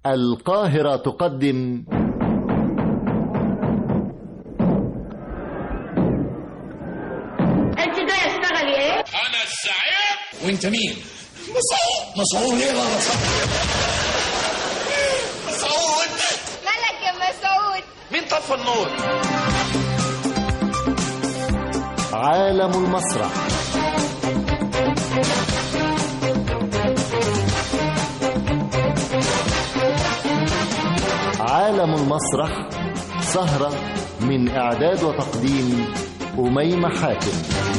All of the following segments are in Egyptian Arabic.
القاهرة تقدم انت جاي اشتغلي ايه؟ انا الزعيم وانت مين؟ مسعود مسعود ايه غلط؟ مسعود مالك يا مسعود مين طفى النور عالم المسرح عالم المسرح سهرة من إعداد وتقديم أميمة حاتم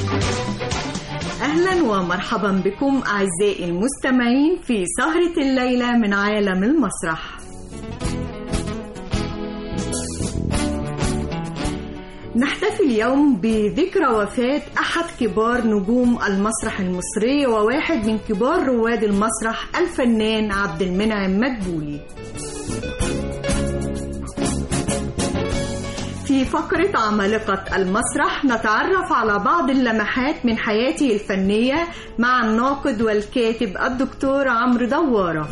أهلا ومرحبا بكم أعزائي المستمعين في سهرة الليلة من عالم المسرح نحتفل اليوم بذكرى وفاة أحد كبار نجوم المسرح المصري وواحد من كبار رواد المسرح الفنان عبد المنعم مدبولي في فقرة عمالقة المسرح نتعرف على بعض اللمحات من حياته الفنية مع الناقد والكاتب الدكتور عمرو دوارة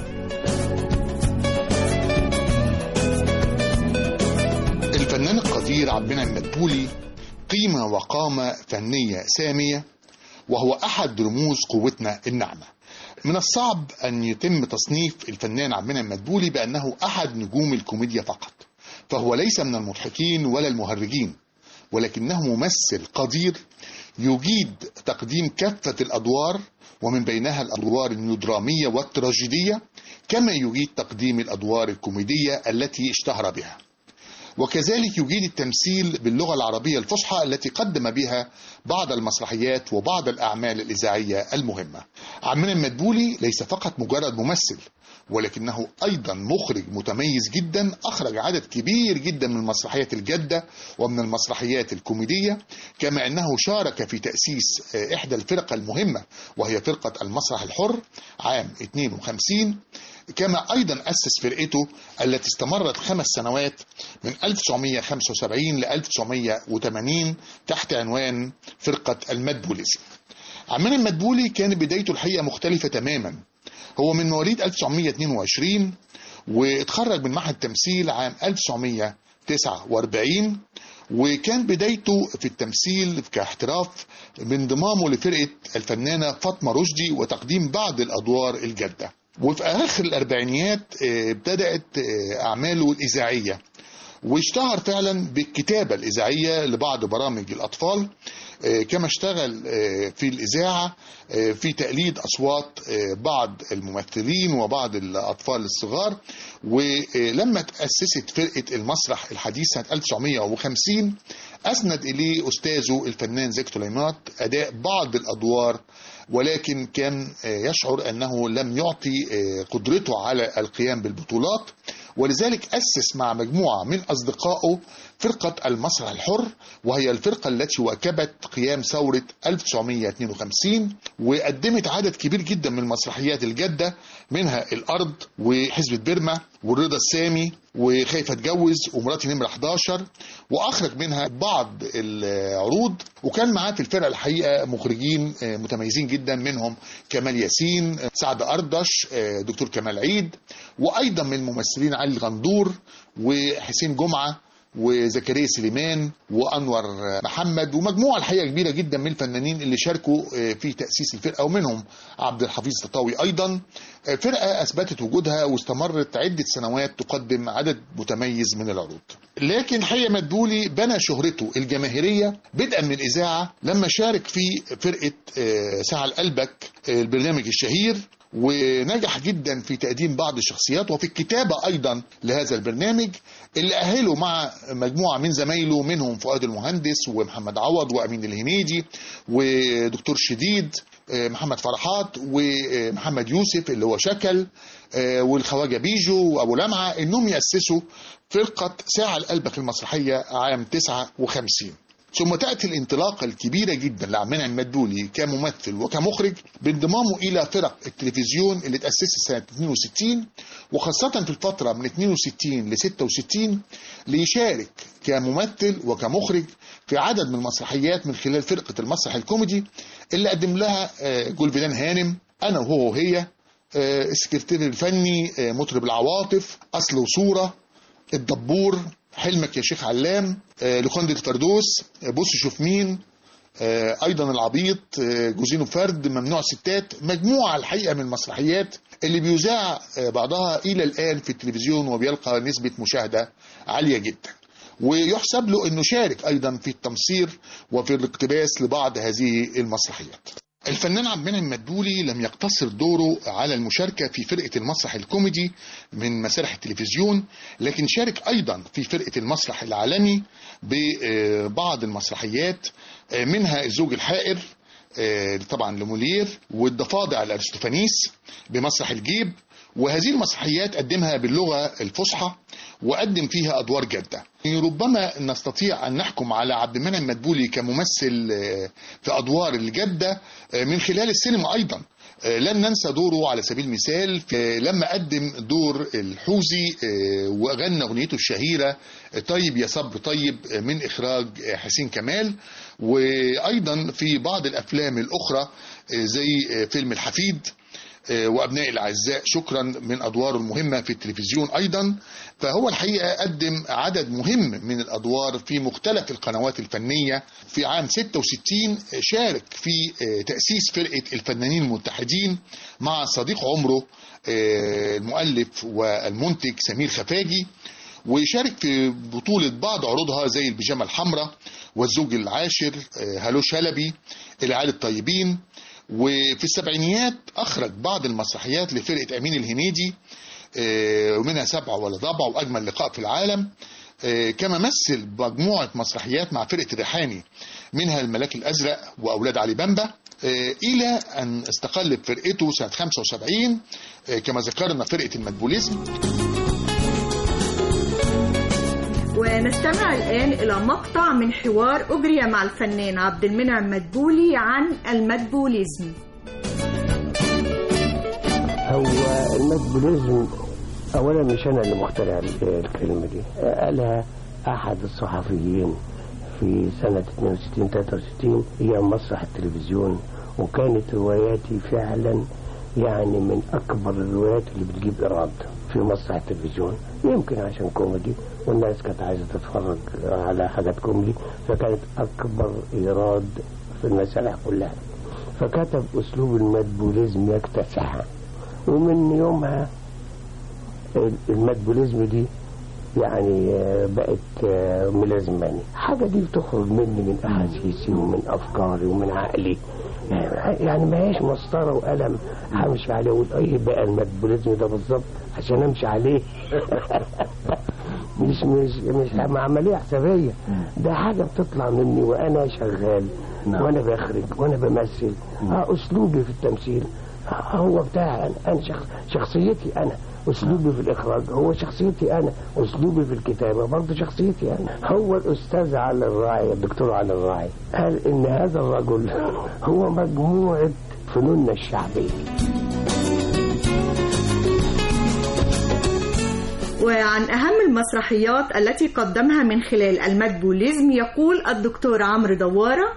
الفنان القدير عبد المنعم مدبولي قيمة وقامة فنية سامية وهو أحد رموز قوتنا الناعمة من الصعب أن يتم تصنيف الفنان عبد المنعم مدبولي بأنه أحد نجوم الكوميديا فقط فهو ليس من المضحكين ولا المهرجين ولكنه ممثل قدير يجيد تقديم كافة الأدوار ومن بينها الأدوار الميلودرامية والتراجيدية كما يجيد تقديم الأدوار الكوميدية التي اشتهر بها وكذلك يجيد التمثيل باللغة العربية الفصحى التي قدم بها بعض المسرحيات وبعض الأعمال الإذاعية المهمة عمنا المدبولي ليس فقط مجرد ممثل ولكنه أيضا مخرج متميز جدا أخرج عدد كبير جدا من المسرحيات الجادة ومن المسرحيات الكوميدية كما أنه شارك في تأسيس إحدى الفرق المهمة وهي فرقة المسرح الحر عام 52 كما أيضا أسس فرقته التي استمرت خمس سنوات من 1975 ل 1980 تحت عنوان فرقة المدبوليزم عمان المدبولي كان بدايته الحقيقة مختلفة تماما هو من مواليد 1922 واتخرج من معهد التمثيل عام 1949 وكان بدايته في التمثيل كاحتراف بانضمامه لفرقة الفنانة فاطمة رشدي وتقديم بعض الأدوار الجادة وفي آخر الأربعينيات ابتدأت أعماله الإذاعية واشتهر فعلا بالكتابة الإذاعية لبعض برامج الأطفال كما اشتغل في الإذاعة في تقليد أصوات بعض الممثلين وبعض الأطفال الصغار ولما تأسست فرقة المسرح الحديث سنة 1950 أسند إليه أستاذه الفنان زكي طليمات أداء بعض الأدوار ولكن كان يشعر أنه لم يعطي قدرته على القيام بالبطولات ولذلك أسس مع مجموعة من أصدقائه فرقة المسرح الحر وهي الفرقة التي واكبت قيام ثورة 1952 وقدمت عدد كبير جدا من المسرحيات الجادة منها الأرض وحزب بيرما والرضا السامي وخايف اتجوز ومراتي نمرة 11 واخرج منها بعض العروض وكان معاه في الفرقه الحقيقه مخرجين متميزين جدا منهم كمال ياسين سعد اردش دكتور كمال عيد وايضا من الممثلين علي الغندور وحسين جمعه وزكريا سليمان وانور محمد ومجموعه الحقيقه كبيره جدا من الفنانين اللي شاركوا في تاسيس الفرقه ومنهم عبد الحفيظ تطاوي ايضا فرقه اثبتت وجودها واستمرت عده سنوات تقدم عدد متميز من العروض لكن الحقيقه مدبولي بنى شهرته الجماهيريه بدءا من الاذاعه لما شارك في فرقه ساعه لقلبك البرنامج الشهير ونجح جدا في تقديم بعض الشخصيات وفي الكتابة أيضا لهذا البرنامج اللي أهله مع مجموعة من زمايله منهم فؤاد المهندس ومحمد عوض وأمين الهنيدي ودكتور شديد محمد فرحات ومحمد يوسف اللي هو شكل والخواجة بيجو وأبو لمعة إنهم يأسسوا فرقة ساعة لقلبك المسرحية عام 59 ثم تأتي الانطلاقة الكبيرة جدا لعبد المنعم مدبولي كممثل وكمخرج بانضمامه إلى فرق التلفزيون اللي تأسست سنة 62 وخاصة في الفترة من 62 ل 66 ليشارك كممثل وكمخرج في عدد من المسرحيات من خلال فرقة المسرح الكوميدي اللي قدم لها جولفيدان هانم أنا وهو وهي آه، السكرتير الفني آه، مطرب العواطف اصل وصوره الدبور حلمك يا شيخ علام آه، لوخندة الفردوس آه، بص شوف مين آه، ايضا العبيط آه، جوزينو فرد ممنوع ستات مجموعه الحقيقه من المسرحيات اللي بيذاع آه، بعضها الى الان في التلفزيون وبيلقى نسبه مشاهده عاليه جدا ويحسب له انه شارك ايضا في التمصير وفي الاقتباس لبعض هذه المسرحيات الفنان عبد المنعم مدبولي لم يقتصر دوره على المشاركة في فرقة المسرح الكوميدي من مسارح التلفزيون لكن شارك أيضا في فرقة المسرح العالمي ببعض المسرحيات آه، منها الزوج الحائر آه، طبعا لمولير والضفادع الأرستوفانيس بمسرح الجيب وهذه المسرحيات قدمها باللغة الفصحى وقدم فيها أدوار جادة ربما نستطيع أن نحكم على عبد المنعم مدبولي كممثل آه، في أدوار الجادة آه، من خلال السينما أيضا آه، لن ننسى دوره على سبيل المثال في لما قدم دور الحوزي آه، وغنى اغنيته الشهيره آه، طيب يا صبر طيب آه، من اخراج آه، حسين كمال وايضا في بعض الافلام الاخرى آه، زي آه، فيلم الحفيد آه، وابناء الاعزاء شكرا من ادواره المهمه في التلفزيون ايضا فهو الحقيقه قدم عدد مهم من الادوار في مختلف القنوات الفنيه في عام 66 شارك في آه، تاسيس فرقه الفنانين المتحدين مع صديق عمره آه، المؤلف والمنتج سمير خفاجي وشارك في بطولة بعض عروضها زي البيجامة الحمراء والزوج العاشر آه، هالو شلبي العيال الطيبين وفي السبعينيات أخرج بعض المسرحيات لفرقة أمين الهنيدي آه، ومنها سبعة ولا ضبع وأجمل لقاء في العالم آه، كما مثل مجموعة مسرحيات مع فرقة الريحاني منها الملاك الأزرق وأولاد علي بامبا آه، إلى أن استقل بفرقته سنة 75 آه، كما ذكرنا فرقة المدبوليزم ونستمع الآن إلى مقطع من حوار أجري مع الفنان عبد المنعم مدبولي عن المدبوليزم هو المدبوليزم اولا مش انا اللي مخترع الكلمه دي قالها احد الصحفيين في سنه 62 63 ايام مسرح التلفزيون وكانت رواياتي فعلا يعني من اكبر الروايات اللي بتجيب ايراد في مسرح التلفزيون يمكن عشان كوميدي والناس كانت عايزه تتفرج على حاجات كوميدي فكانت اكبر ايراد في المسارح كلها فكتب اسلوب المدبوليزم يكتسح ومن يومها المدبوليزم دي يعني آه، بقت آه، ملازماني حاجة دي بتخرج مني من أحاسيسي ومن أفكاري ومن عقلي يعني يعني ما هيش مسطرة وقلم همشي عليه واقول ايه بقى المدبوليزم ده بالظبط عشان امشي عليه مش مش مش عملية حسابية ده حاجة بتطلع مني وانا شغال وانا بخرج وانا بمثل اه اسلوبي في التمثيل آه، هو بتاعي انا انا شخص شخصيتي انا اسلوبي في الاخراج هو شخصيتي انا اسلوبي في الكتابه برضه شخصيتي انا هو الاستاذ علي الراعي الدكتور علي الراعي قال ان هذا الرجل هو مجموعه فنوننا الشعبيه وعن أهم المسرحيات التي قدمها من خلال المدبوليزم يقول الدكتور عمرو دوارة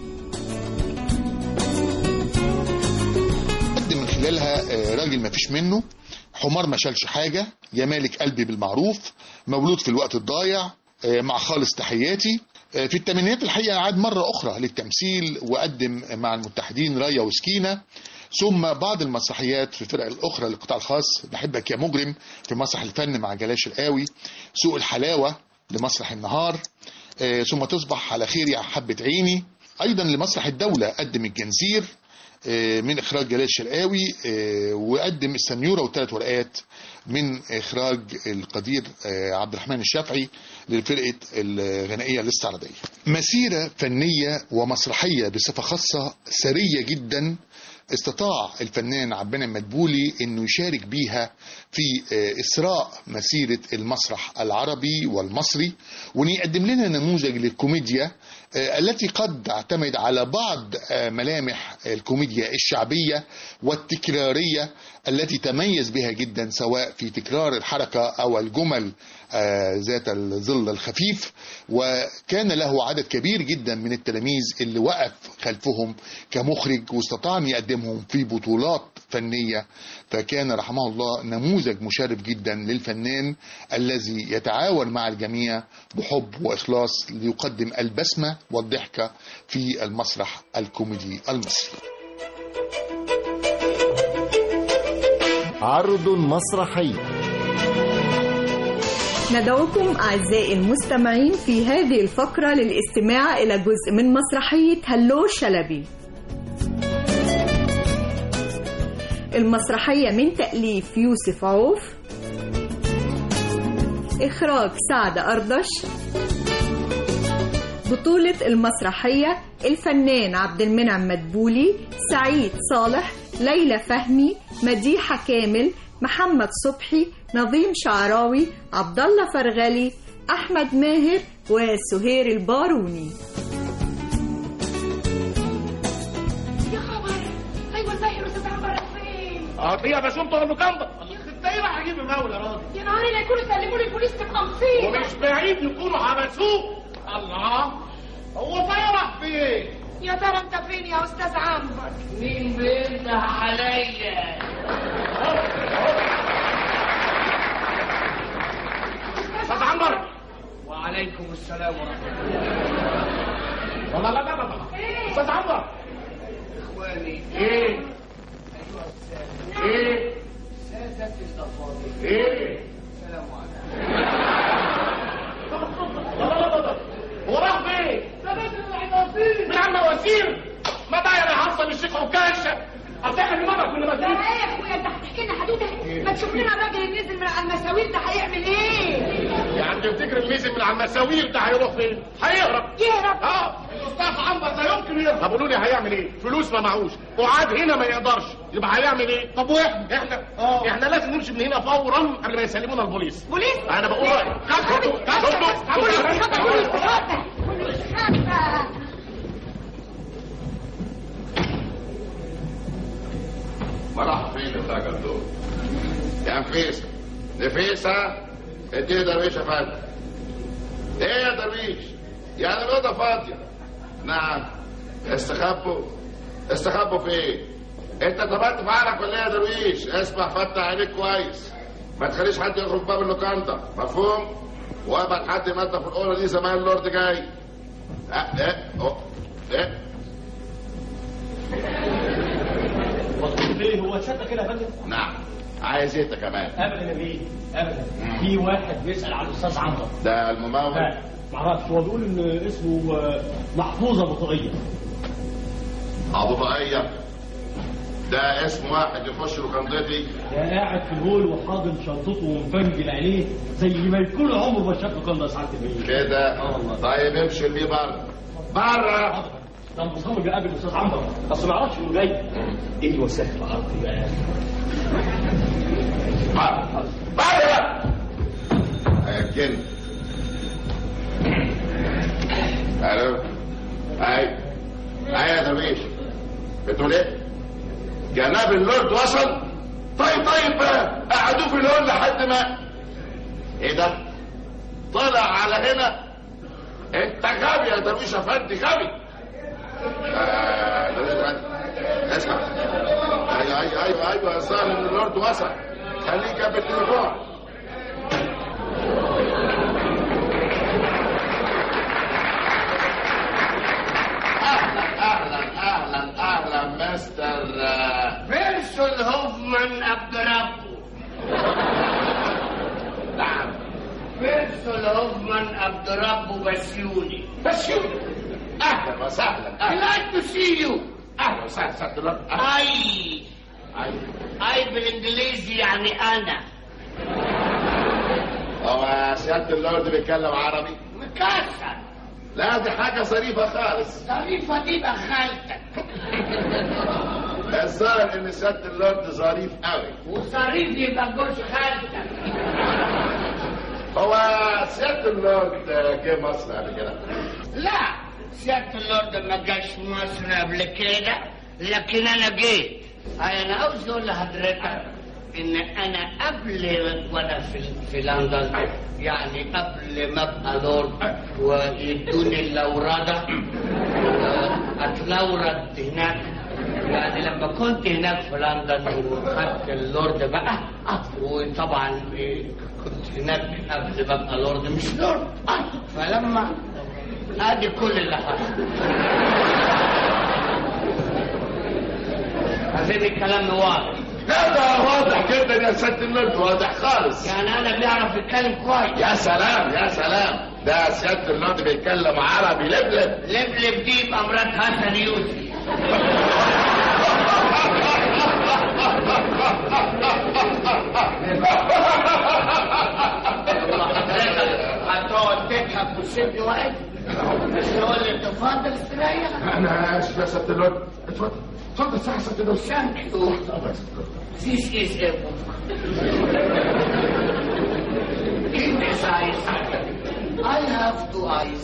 قدم من خلالها آه، راجل ما فيش منه حمار ما شالش حاجة يا مالك قلبي بالمعروف مولود في الوقت الضايع آه، مع خالص تحياتي آه، في الثمانينات الحقيقة عاد مرة أخرى للتمثيل وقدم مع المتحدين رايا وسكينة ثم بعض المسرحيات في الفرق الأخرى للقطاع الخاص بحبك يا مجرم في مسرح الفن مع جلال شرقاوي سوق الحلاوة لمسرح النهار آه، ثم تصبح على خير يا حبة عيني أيضا لمسرح الدولة قدم الجنزير آه، من إخراج جلال شرقاوي آه، وقدم السنيورة وثلاث ورقات من إخراج القدير آه، عبد الرحمن الشافعي لفرقة الغنائية الاستعراضية مسيرة فنية ومسرحية بصفة خاصة ثرية جدا استطاع الفنان عبد المنعم مدبولي انه يشارك بيها في آه، اسراء مسيره المسرح العربي والمصري وان يقدم لنا نموذج للكوميديا آه، التي قد تعتمد على بعض آه، ملامح الكوميديا الشعبيه والتكراريه التي تميز بها جدا سواء في تكرار الحركه او الجمل آه، ذات الظل الخفيف وكان له عدد كبير جدا من التلاميذ اللي وقف خلفهم كمخرج واستطاع ان يقدم ويقدمهم في بطولات فنية فكان رحمه الله نموذج مشرف جدا للفنان الذي يتعاون مع الجميع بحب وإخلاص ليقدم البسمة والضحكة في المسرح الكوميدي المصري عرض مسرحي ندعوكم أعزائي المستمعين في هذه الفقرة للاستماع إلى جزء من مسرحية هلو شلبي المسرحية من تأليف يوسف عوف إخراج سعد أردش بطولة المسرحية الفنان عبد المنعم مدبولي سعيد صالح ليلى فهمي مديحة كامل محمد صبحي نظيم شعراوي عبد الله فرغلي أحمد ماهر وسهير الباروني يا خبر ايوه الباهر استاذ عمر فين هطيها بشوم طول المكمبة انت ايه راح اجيب المولى يا راجل يا نهاري لا يكونوا سلموا لي البوليس تبقى مصيبه ومش بعيد يكونوا حبسوه الله هو فين راح فين يا ترى انت فين يا استاذ عنبر مين بينده عليا استاذ عنبر وعليكم السلام ورحمة الله لا لا لا لا لا استاذ عنبر إخواني ايه ايه سادة الأفاضل ايه السلام عليكم لا لا لا لا هو راح فين ده نازل العناصير من عم وزير ما ده يعني حصل الشيخ عكاشه افتح لي مرة كل ما لا تيجي ايه يا اخويا انت هتحكي لنا حدوته ما تشوف لنا الراجل اللي نزل من على المساوير ده هيعمل ايه يعني تفتكر الميزن من على المساوير ده هيروح فين هيهرب يهرب اه الاستاذ عنبر لا يمكن يهرب طب قولوا لي هيعمل ايه فلوس ما معهوش وقعد هنا ما يقدرش يبقى هيعمل ايه طب واحنا احنا اه احنا لازم نمشي من هنا فورا قبل ما يسلمونا البوليس بوليس انا بقول رايي شفتوا شفتوا بوليس شفتوا بوليس خبر ما راح فين الراجل دول يا نفيسة نفيسة اديه درويش يا فندم ايه يا درويش يعني الأوضة فاضية نعم استخبوا استخبوا في ايه انت طبقت في عقلك ولا ايه يا درويش اسمع فتح عينيك كويس ما تخليش حد يخرج باب اللوكاندا مفهوم وابعت حد ينظف الاوضه دي زمان اللورد جاي اه ايه أوه. ايه ليه هو شكلك كده يا فندم؟ نعم عايز ايه انت كمان ابدا يا بيه ابدا في واحد بيسال على الاستاذ عمرو ده الممول ها، معرفش هو بيقول ان اسمه آه، محفوظه بطاقيه ابو ضعية ده اسم واحد يخش لوكندتي ده قاعد في الهول وحاضن شنطته ومفنجل عينيه زي ما يكون عمره ما شاف لوكاندا ساعات البيه كده اه والله طيب امشي بيه بره بره ده مصمم يقابل الاستاذ عمرو اصل ما يعرفش انه جاي ايه الوسائل الارض بقى بره بره هيكن الو اي اي يا درويش بتقول ايه جناب اللورد وصل طيب طيب بقى قعدوه في الهول لحد ما ايه ده طلع على هنا انت غبي يا درويش افندي غبي آه، درويش أفندي. اسمع ايوه ايوه ايوه ايوه يا صاحبي ان اللورد وصل خليك جنب التليفون اهلا اهلا اهلا اهلا مستر آه، بيرسون هوفمان عبد ربه نعم بيرسون هوفمان عبد ربه بسيوني بس شو اهلا وسهلا اهلا like to see you اهلا وسهلا سعد الله أهلاً. اي أيوة. اي بالانجليزي يعني انا هو سيادة اللورد بيتكلم عربي مكسر لا دي حاجة ظريفة خالص ظريفة دي بخالتك الظاهر ان سيادة اللورد ظريف قوي وظريف يبقى جوز خالتك هو سيادة اللورد جه مصر قبل كده لا سيادة اللورد ما جاش مصر قبل كده لكن انا جيت انا عاوز اقول لحضرتك ان انا قبل وانا في في لندن يعني قبل ما ابقى لورد ويدوني اللورده اتلورد هناك يعني لما كنت هناك في لندن وخدت اللورد بقى وطبعا كنت هناك قبل ما ابقى لورد مش لورد فلما ادي كل اللي حصل عايزين الكلام واضح لا ده واضح جدا يا سيادة اللورد واضح خالص يعني انا بيعرف يتكلم كويس يا سلام يا سلام ده سيادة اللورد بيتكلم عربي لبلب لبلب دي يبقى مرات حسن يوسف هتقعد تضحك وتسيبني واقف مش تقول لي تفضل استريح انا اسف يا سيادة اللورد اتفضل اتفضل صح يا سيادة اللورد Thank you. This is a Give me eyes. I have two eyes.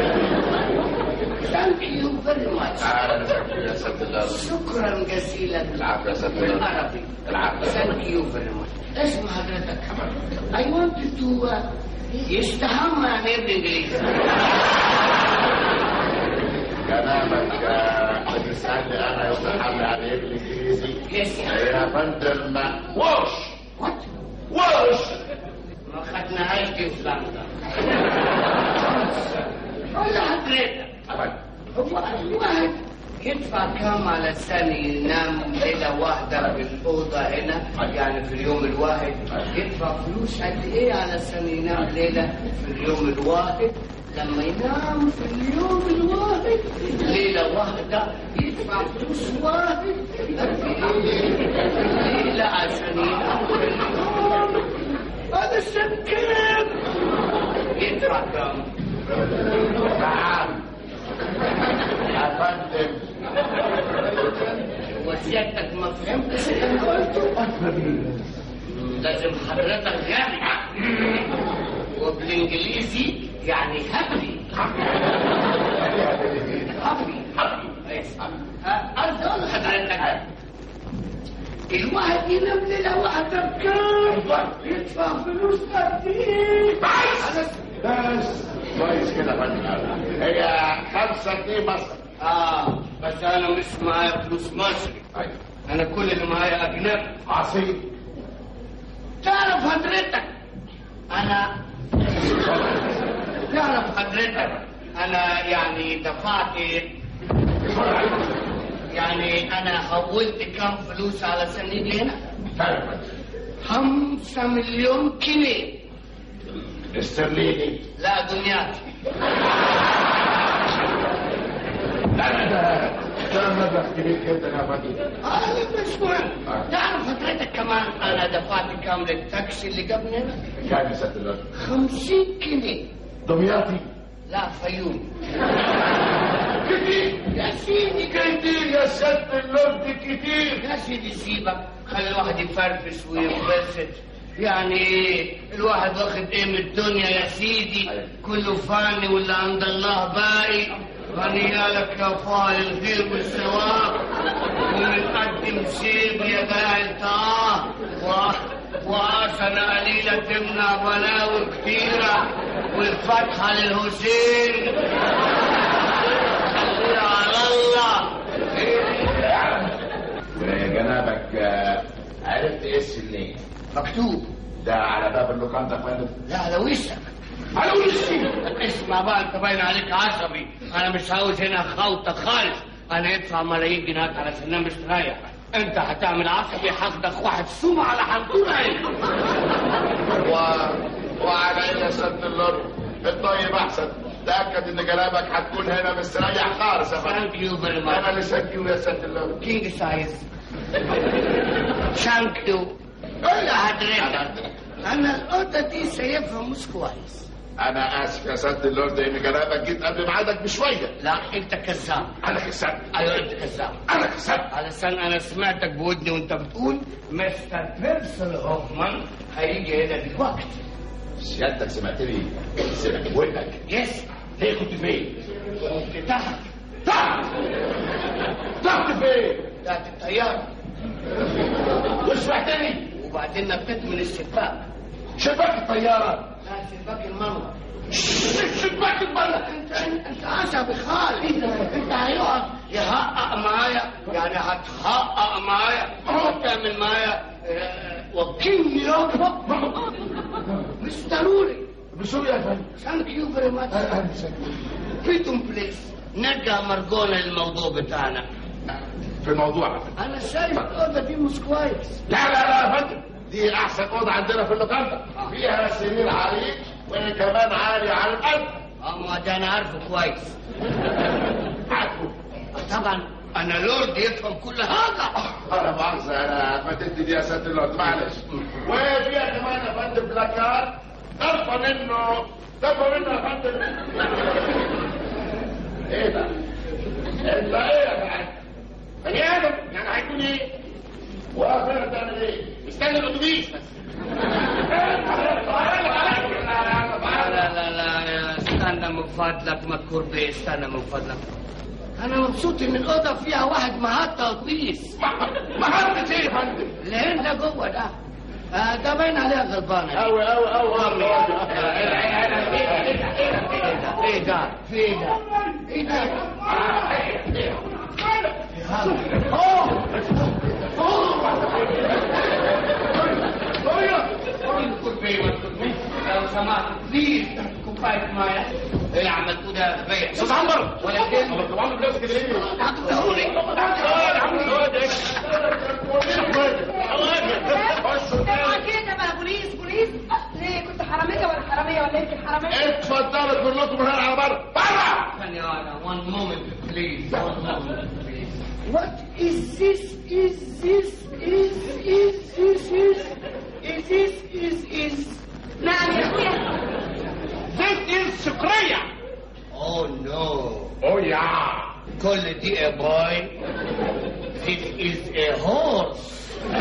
Thank you very much. يا سيادة اللورد شكرا جزيلا العفو يا سيادة اللورد بالعربي. العفو Thank you very much. اسم حضرتك I wanted to uh, يستحمى يعني ايه بالانجليزي؟ كلامك آه، بتسألني انا يستحمل يعني ايه بالانجليزي Yes, يا فندم وش What? وش ما خدناهاش دي في لندن. قول لحضرتك هو الواحد يدفع كام على سنة ينام ليلة واحدة في الأوضة هنا يعني في اليوم الواحد يدفع فلوس قد إيه على سنة ينام ليلة في اليوم الواحد لما ينام في اليوم الواحد ليلة واحدة يدفع فلوس واحد قد إيه ليلة عشان ينام في اليوم هذا السنة كام يدفع كام نعم يا فندم وسيادتك ما فهمتش اللي انا قلته لازم حضرتك غني وبالانجليزي يعني هابي هابي عايز اقول لحضرتك الواحد ينام ليله واحده بكام يدفع فلوس قد ايه بس بس كويس كده يا فندم هي خمسة جنيه مصر اه بس انا مش معايا فلوس مصري أيوة. انا كل اللي معايا اجنبي عصير تعرف حضرتك انا تعرف حضرتك انا يعني دفعت يعني انا حولت كام فلوس على سنين هنا خمسة مليون جنيه استرليني لا دنياتي ده مبلغ كبير جدا يا فندم اه مش مهم تعرف حضرتك كمان انا دفعت كام للتاكسي اللي جابني هنا كام يا سيادة اللورد خمسين جنيه دمياطي لا فيوم كتير يا سيدي كتير يا سيادة اللورد كتير يا سيدي سيبك خلي الواحد يفرفش وينبسط يعني ايه الواحد واخد ايه من الدنيا يا سيدي كله فاني واللي عند الله باقي غنيالك يا فاعل الخير والثواب ومنقدم سيب يا باعي طاعة وعسنة قليلة تمنع بلاوي كتيرة والفتحة للحسين خليها على الله جنابك آه، عرفت ايه السنين مكتوب ده على باب اللوكاندا يا فندم لا على وشك على وشي اسمع بقى انت باين عليك عصبي انا مش عاوز هنا خوطه خالص انا ادفع ملايين جنيهات علشان انام مستريح انت هتعمل عصبي هاخدك واحد سوم على حنطوره هنا و... وعلى ايه يا سيادة اللورد الطيب احسن تأكد ان جنابك هتكون هنا مستريح خالص يا فندم ثانك يو فيري انا ماتش اللي سكيو يا سيادة اللورد كينج سايز ثانك يو قول لحضرتك انا الاوضه دي شايفها مش كويس انا اسف يا سيادة اللورد ان جنابك جيت قبل ميعادك بشوية لا انت كذاب انا كسبت ايوه انت كذاب انا كسبت علشان انا سمعتك بودني وانت بتقول مستر بيرسل هوفمان هيجي هنا دلوقتي سيادتك سمعتني سمعت بودنك يس ليه كنت فين؟ كنت تحت تحت تحت فين؟ تحت الطياره وسمعتني وبعدين نطيت من الشباك شباك الطيارة لا شباك المنور الشباك البلد انت انت عصبي خالص انت هيقف يحقق معايا يعني هتحقق معايا وتعمل معايا آه، وكيل يابا مش ضروري بسوري يا فندم ثانك يو فيري ماتش فيتم بليز نرجع مرجونا للموضوع بتاعنا في الموضوع يا فندم. انا شايف الاوضه دي مش كويس لا لا لا يا فندم دي احسن اوضه عندنا في اللوكاندا فيها سرير عريض وكمان عالي على القلب اه ما ده انا عارفه كويس عارفه طبعا انا لورد يفهم كل حاجه انا مؤاخذه انا فاتت دي يا سياده اللورد معلش وفيها كمان يا فندم بلاكار طرفه منه طرفه منه يا فندم ايه ده؟ انت ايه يا فندم؟ بني ادم يعني هيكون ايه؟ واخر تعمل ايه؟ استنى الاتوبيس بس لا لا لا يا استنى من فضلك مذكور بيه استنى من فضلك انا مبسوط ان الاوضه فيها واحد محطه اتوبيس محطة ايه يا فندم؟ اللي انت جوه ده آه ده باين عليها غلبانه اوي اوي اوي ايه ده في ايه ده ايه ده لو سمحت بليز كوبايه ميه ايه عملتوا ده غبية استاذ عنبر ولا كلمه طب عامل نفسك كده ليه؟ هتقولي يا عم الواد ايه؟ اوعى كده بقى بوليس بوليس ليه كنت حراميه ولا حراميه ولا يمكن حراميه اتفضلوا كلكم من هنا على بره بره ثانية واحدة one moment please one moment please What is this? Is this? Is is is is is this? Is is نعم يا اخويا This is سكرية oh no Oh يا كل دي a boy this is a horse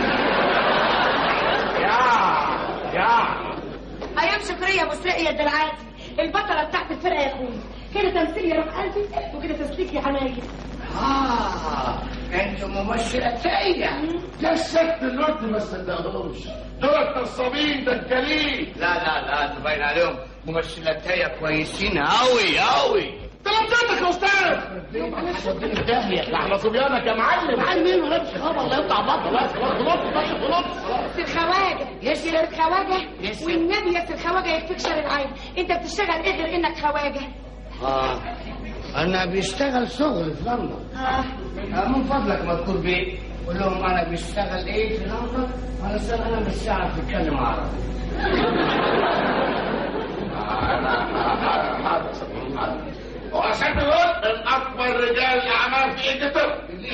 يا يا ايام شكريه ابو سرقيه ده العادي البطله بتاعت الفرقه يا اخويا كده تمثيل يا روح قلبي وكده تسليك يا حنايا اه انتوا ممثلتية يا ست الورد ما صدقهمش دول نصابين دجالين لا لا لا تبين عليهم ممثلتية كويسين أوي أوي تلاتاتك يا استاذ داهية احنا صبيانك يا معلم معلم مين ولا مش خبر لا يطلع بطل بس خلاص غلط بس غلط في الخواجه يا سيدي الخواجه يا سيدي. والنبي يا سيدي الخواجه يكفيك شر العين انت بتشتغل ايه غير انك خواجه اه أنا بيشتغل شغل في لندن اه آه، من فضلك مذكور بيه قول لهم أنا بيشتغل إيه في لندن علشان أنا مش عارف أتكلم عربي وعشان الواد من اكبر رجال الاعمال في انجلترا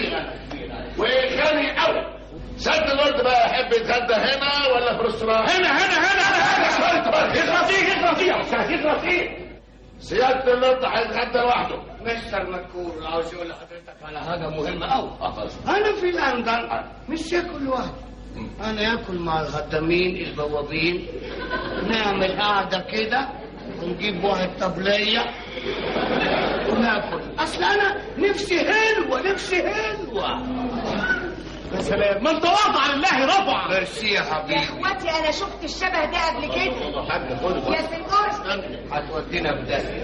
وغني قوي سد الورد بقى يحب يتغدى هنا ولا في ريستوران هنا هنا هنا هنا هنا يخرى فيه يخرى فيه يا استاذ يخرى فيه سيادة الورد هيتغدى لوحده مستر مذكور عاوز يقول لحضرتك على حاجة مهمة أوي أنا في لندن مش ياكل لوحدي أنا ياكل مع الخدامين البوابين نعمل قعدة كده ونجيب واحد طبلية وناكل أصل أنا نفسي حلوة نفسي حلوة يا سلام من تواضع لله رفع ميرسي يا يا حبيبي اخواتي انا شفت الشبه ده قبل كده يا سنقور هتودينا في داهية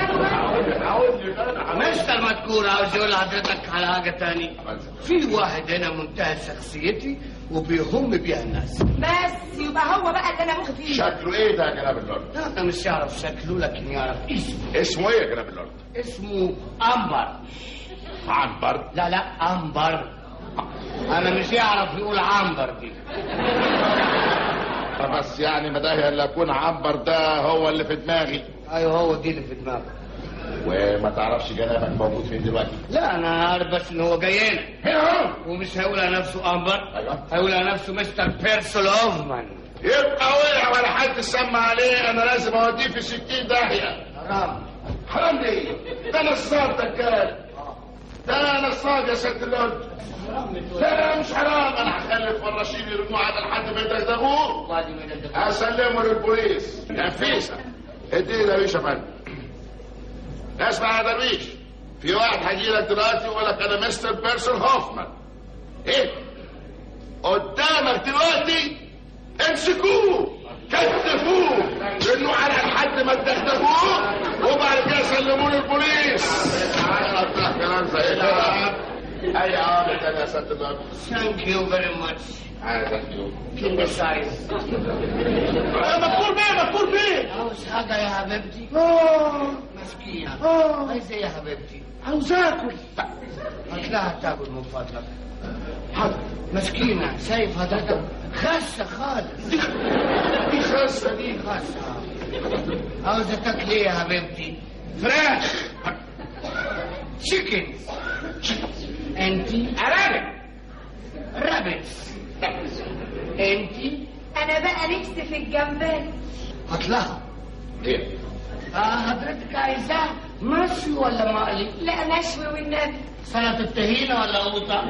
مستر مذكور عاوز يقول لحضرتك على حاجة تاني في واحد هنا منتهى شخصيتي وبيهم بيها الناس بس يبقى هو بقى اللي انا مخ فيه شكله ايه ده يا جناب اللورد لا انا مش يعرف شكله لكن يعرف اسمه اسمه ايه يا جناب اللورد اسمه أنبر عنبر لا لا أنبر أنا مش يعرف يقول عنبر دي بس يعني ما ده اللي يكون عنبر ده هو اللي في دماغي أيوه هو دي اللي في دماغي وما تعرفش جنابك موجود فين دلوقتي لا أنا عارف بس إن هو جاي هنا هنا اهو ومش هيقول على نفسه أنبر أيوه. هيقول على نفسه مستر بيرسول أوفمان يبقى وقع ولا حد سمع عليه انا لازم اوديه في 60 داهيه حرام حرام ليه ده نصاب دجال ده نصاب يا ست اللورد لا مش حرام انا هخلي الفراشين يرموه على لحد ما يدغدغوه وبعد ما يدخل هسلمه للبوليس نفيسه اديني درويش يا فندم اسمع يا درويش في واحد هيجي لك دلوقتي ويقول لك انا مستر بيرسون هوفمان ايه قدامك دلوقتي امسكوه كتفوه لانه على لحد لحد ما تدغدغوه وبعد كده سلموه للبوليس تعالى افتح كلام زي كده اي عامل تاني يا سياده النائب Thank you very much. عايز اديله King size. مذكور بيه مذكور بيه عاوز حاجة يا حبيبتي؟ اه مسكينة. اه عايز ايه يا حبيبتي؟ عاوز اكل هتلاقيها تاكل من فضلك. حاضر. مسكينة شايف حضرتك خاسة خالص دي خاصه دي خاسة عاوزة تاكل ايه يا حبيبتي؟ فراخ تشيكن انتي ارانب رابتس انتي انا بقى نفسي في الجمبري هطلعها ايه آه حضرتك عايزاه مشوي ولا مقلي؟ لا نشوي والنبي سلطة طحينة ولا قوطة؟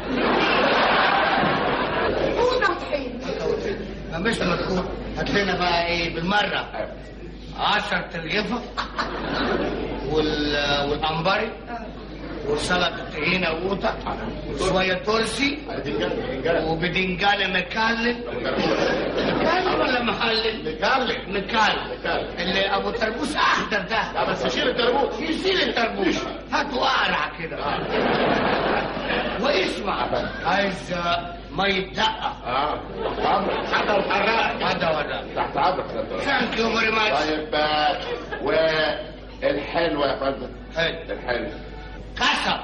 قوطة وطحين ما مش مذكور هات لنا بقى ايه بالمرة عشر ترغيفة وال والعنبري وسلطة طحينة وقوطة وشوية ترسي وبدنجان مكلل مكلل ولا محلل؟ مكلل مكلل مكلل. اللي ابو تربوس اخضر ده لا بس شيل التربوش يشيل التربوش هاتوا اقرع كده واسمع عايز مية دقة اه تحت امرك حتى لو حرقت هذا ولا تحت امرك يا سيادة النائب. ثانك يو فيري ماتش طيب آه، والحلوه يا فندم حلو الحلو كسر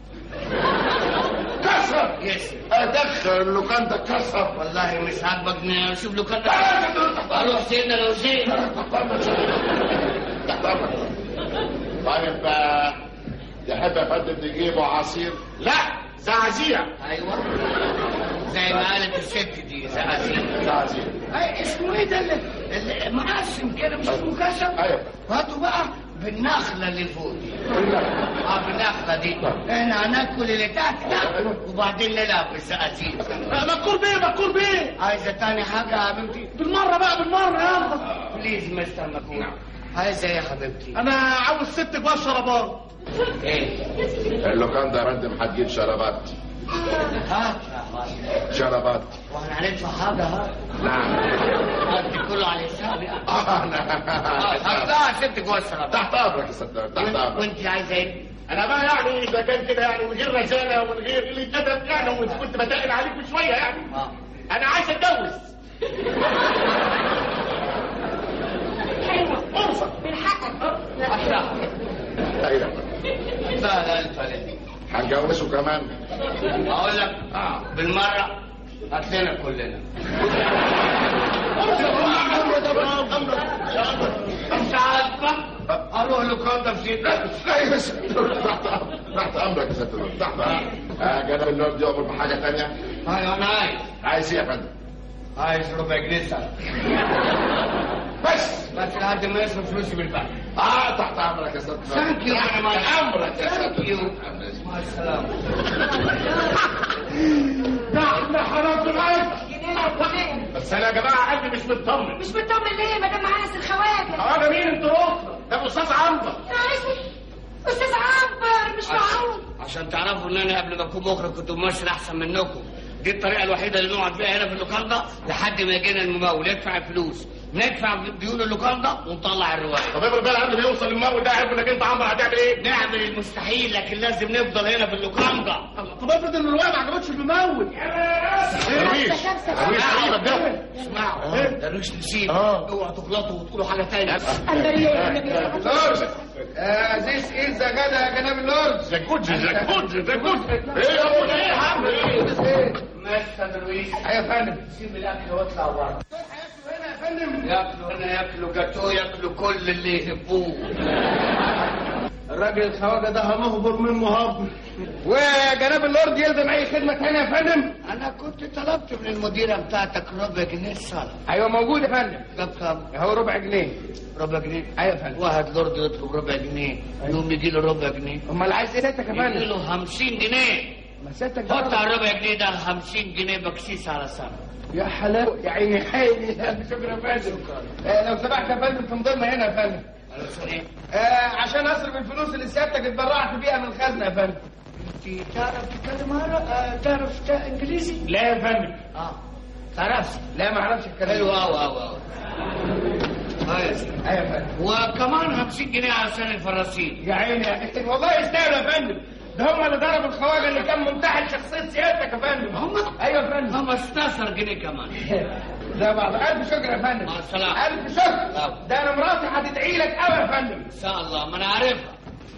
كسر يس ادخل اللوكاندا كسر والله مش عاجبك شوف له كده اروح سيدنا لو زين تحت امرك تحت امرك طيب آه، يحب يا فندم نجيبه عصير لا زعزيع ايوه زي ما قالت الست دي زعزين زعزير اي اسمه ايه ده اللي- اللي معسم كده مش اسمه كسر ايوه هاتوا بقى بالنخلة اللي فوق دي اه بالنخلة دي احنا هناكل اللي تحت ده وبعدين نلعب بالزقازيق مذكور بيه مذكور بيه عايزة تاني حاجة يا بنتي بالمره بقى بالمره يلا بليز مستر مكون عايزة ايه يا حبيبتي انا عاوز ست كبار شربات ايه اللوكاندا يا فندم هتجيب شرابات ها شرابات واحنا هندفع حاجة ها نعم قصدي كله على حسابي اه آه، نعم. هتلاقي ست جوه الشراب تحت امرك يا صدق تحت امرك وانت عايزة ايه؟ انا بقى يعني اذا كان كده يعني من غير رساله ومن غير قله ادب يعني وانت كنت بتقل عليكم شويه يعني اه انا عايز اتجوز حلوة فرصه بالحق احلى ايوه لا لا الفلك هنجوزه كمان اقول لك اه بالمره هات لنا كلنا مش عاجبك اروح لوكاندا في سيدنا لا يا سيدي تحت امرك تحت امرك يا سيدي تحت امرك آه، جناب اللورد يؤمر بحاجه ثانيه ايوه انا عايز عايز ايه يا فندم عايز ربع جنيه سنه بس بس لحد ما يصرف فلوسي بالبنك اه تحت امرك يا سيدي ثانك يو تحت امرك يا ثانك سيدي يو مع السلامه ده احنا حرام العين جنيه وجنيه بس انا يا جماعه قلبي مش مطمن مش مطمن ليه ما دام معانا سي الخواجه اه ده مين انتوا اخرى ده استاذ عنبر ماشي استاذ عنبر مش معقول عشان تعرفوا ان انا قبل ما اكون مخرج كنت ممثل احسن منكم دي الطريقه الوحيده اللي نقعد بيها هنا في اللوكاندا لحد ما يجينا الممول يدفع الفلوس ندفع ديون اللوكاندا ونطلع الروايه طب افرض بقى قبل ما يوصل المول ده عرف انك انت عنبر هتعمل ايه؟ نعمل المستحيل لكن لازم نفضل هنا في اللوكاندا طب افرض ان الروايه ما عجبتش الممول درويش درويش حبيبك ده اسمعوا درويش نسيب آه. اوعوا تغلطوا وتقولوا حاجه تانية ذيس از ذا جدع يا جناب اللورد ذا جود ذا جود ذا جود ايه يا ابو ايه يا عم ايه؟ ماشي يا درويش ايوه يا فندم سيب الاكل واطلع بره هنا يا فندم ياكلوا هنا ياكلوا جاتوه ياكلوا كل اللي يحبوه الراجل الخواجه ده مهبر من مهبر وجناب اللورد يلزم اي خدمه تانية يا فندم انا كنت طلبت من المديره بتاعتك ربع جنيه الصلاه ايوه موجود يا فندم جاب كام؟ هو ربع جنيه ربع جنيه ايوه يا فندم واحد لورد يطلب ربع جنيه يقوم يجي له ربع جنيه امال عايز ايه سيادتك يا يجي فندم له 50 جنيه ما سيادتك حط ده على الربع جنيه ده 50 جنيه بكسيس على سنه يا حلاوه يا عيني عيني شكرا يا فندم آه لو سمحت يا فندم تنضرنا هنا يا فندم علشان ايه؟ آه عشان اصرف الفلوس اللي سيادتك اتبرعت بيها من الخزنه يا فندم انت تعرف تتكلم عربي؟ آه تعرف تا- انجليزي؟ لا يا فندم اه تعرفش لا ما اعرفش الكلام حلو قوي قوي قوي اه يا سيدي ايوه يا فندم وكمان 50 جنيه عشان الفراسين يا عيني يا أخي، والله يستاهلوا يا فندم ده هم اللي ضربوا الخواجه اللي كان منتحل شخصيه سيادتك يا فندم هم ايوه يا فندم 15 جنيه كمان ده بعض الف شكر يا فندم مع السلامة. الف شكر طب. ده انا مراتي هتدعي لك قوي يا فندم ان شاء الله ما انا عارفها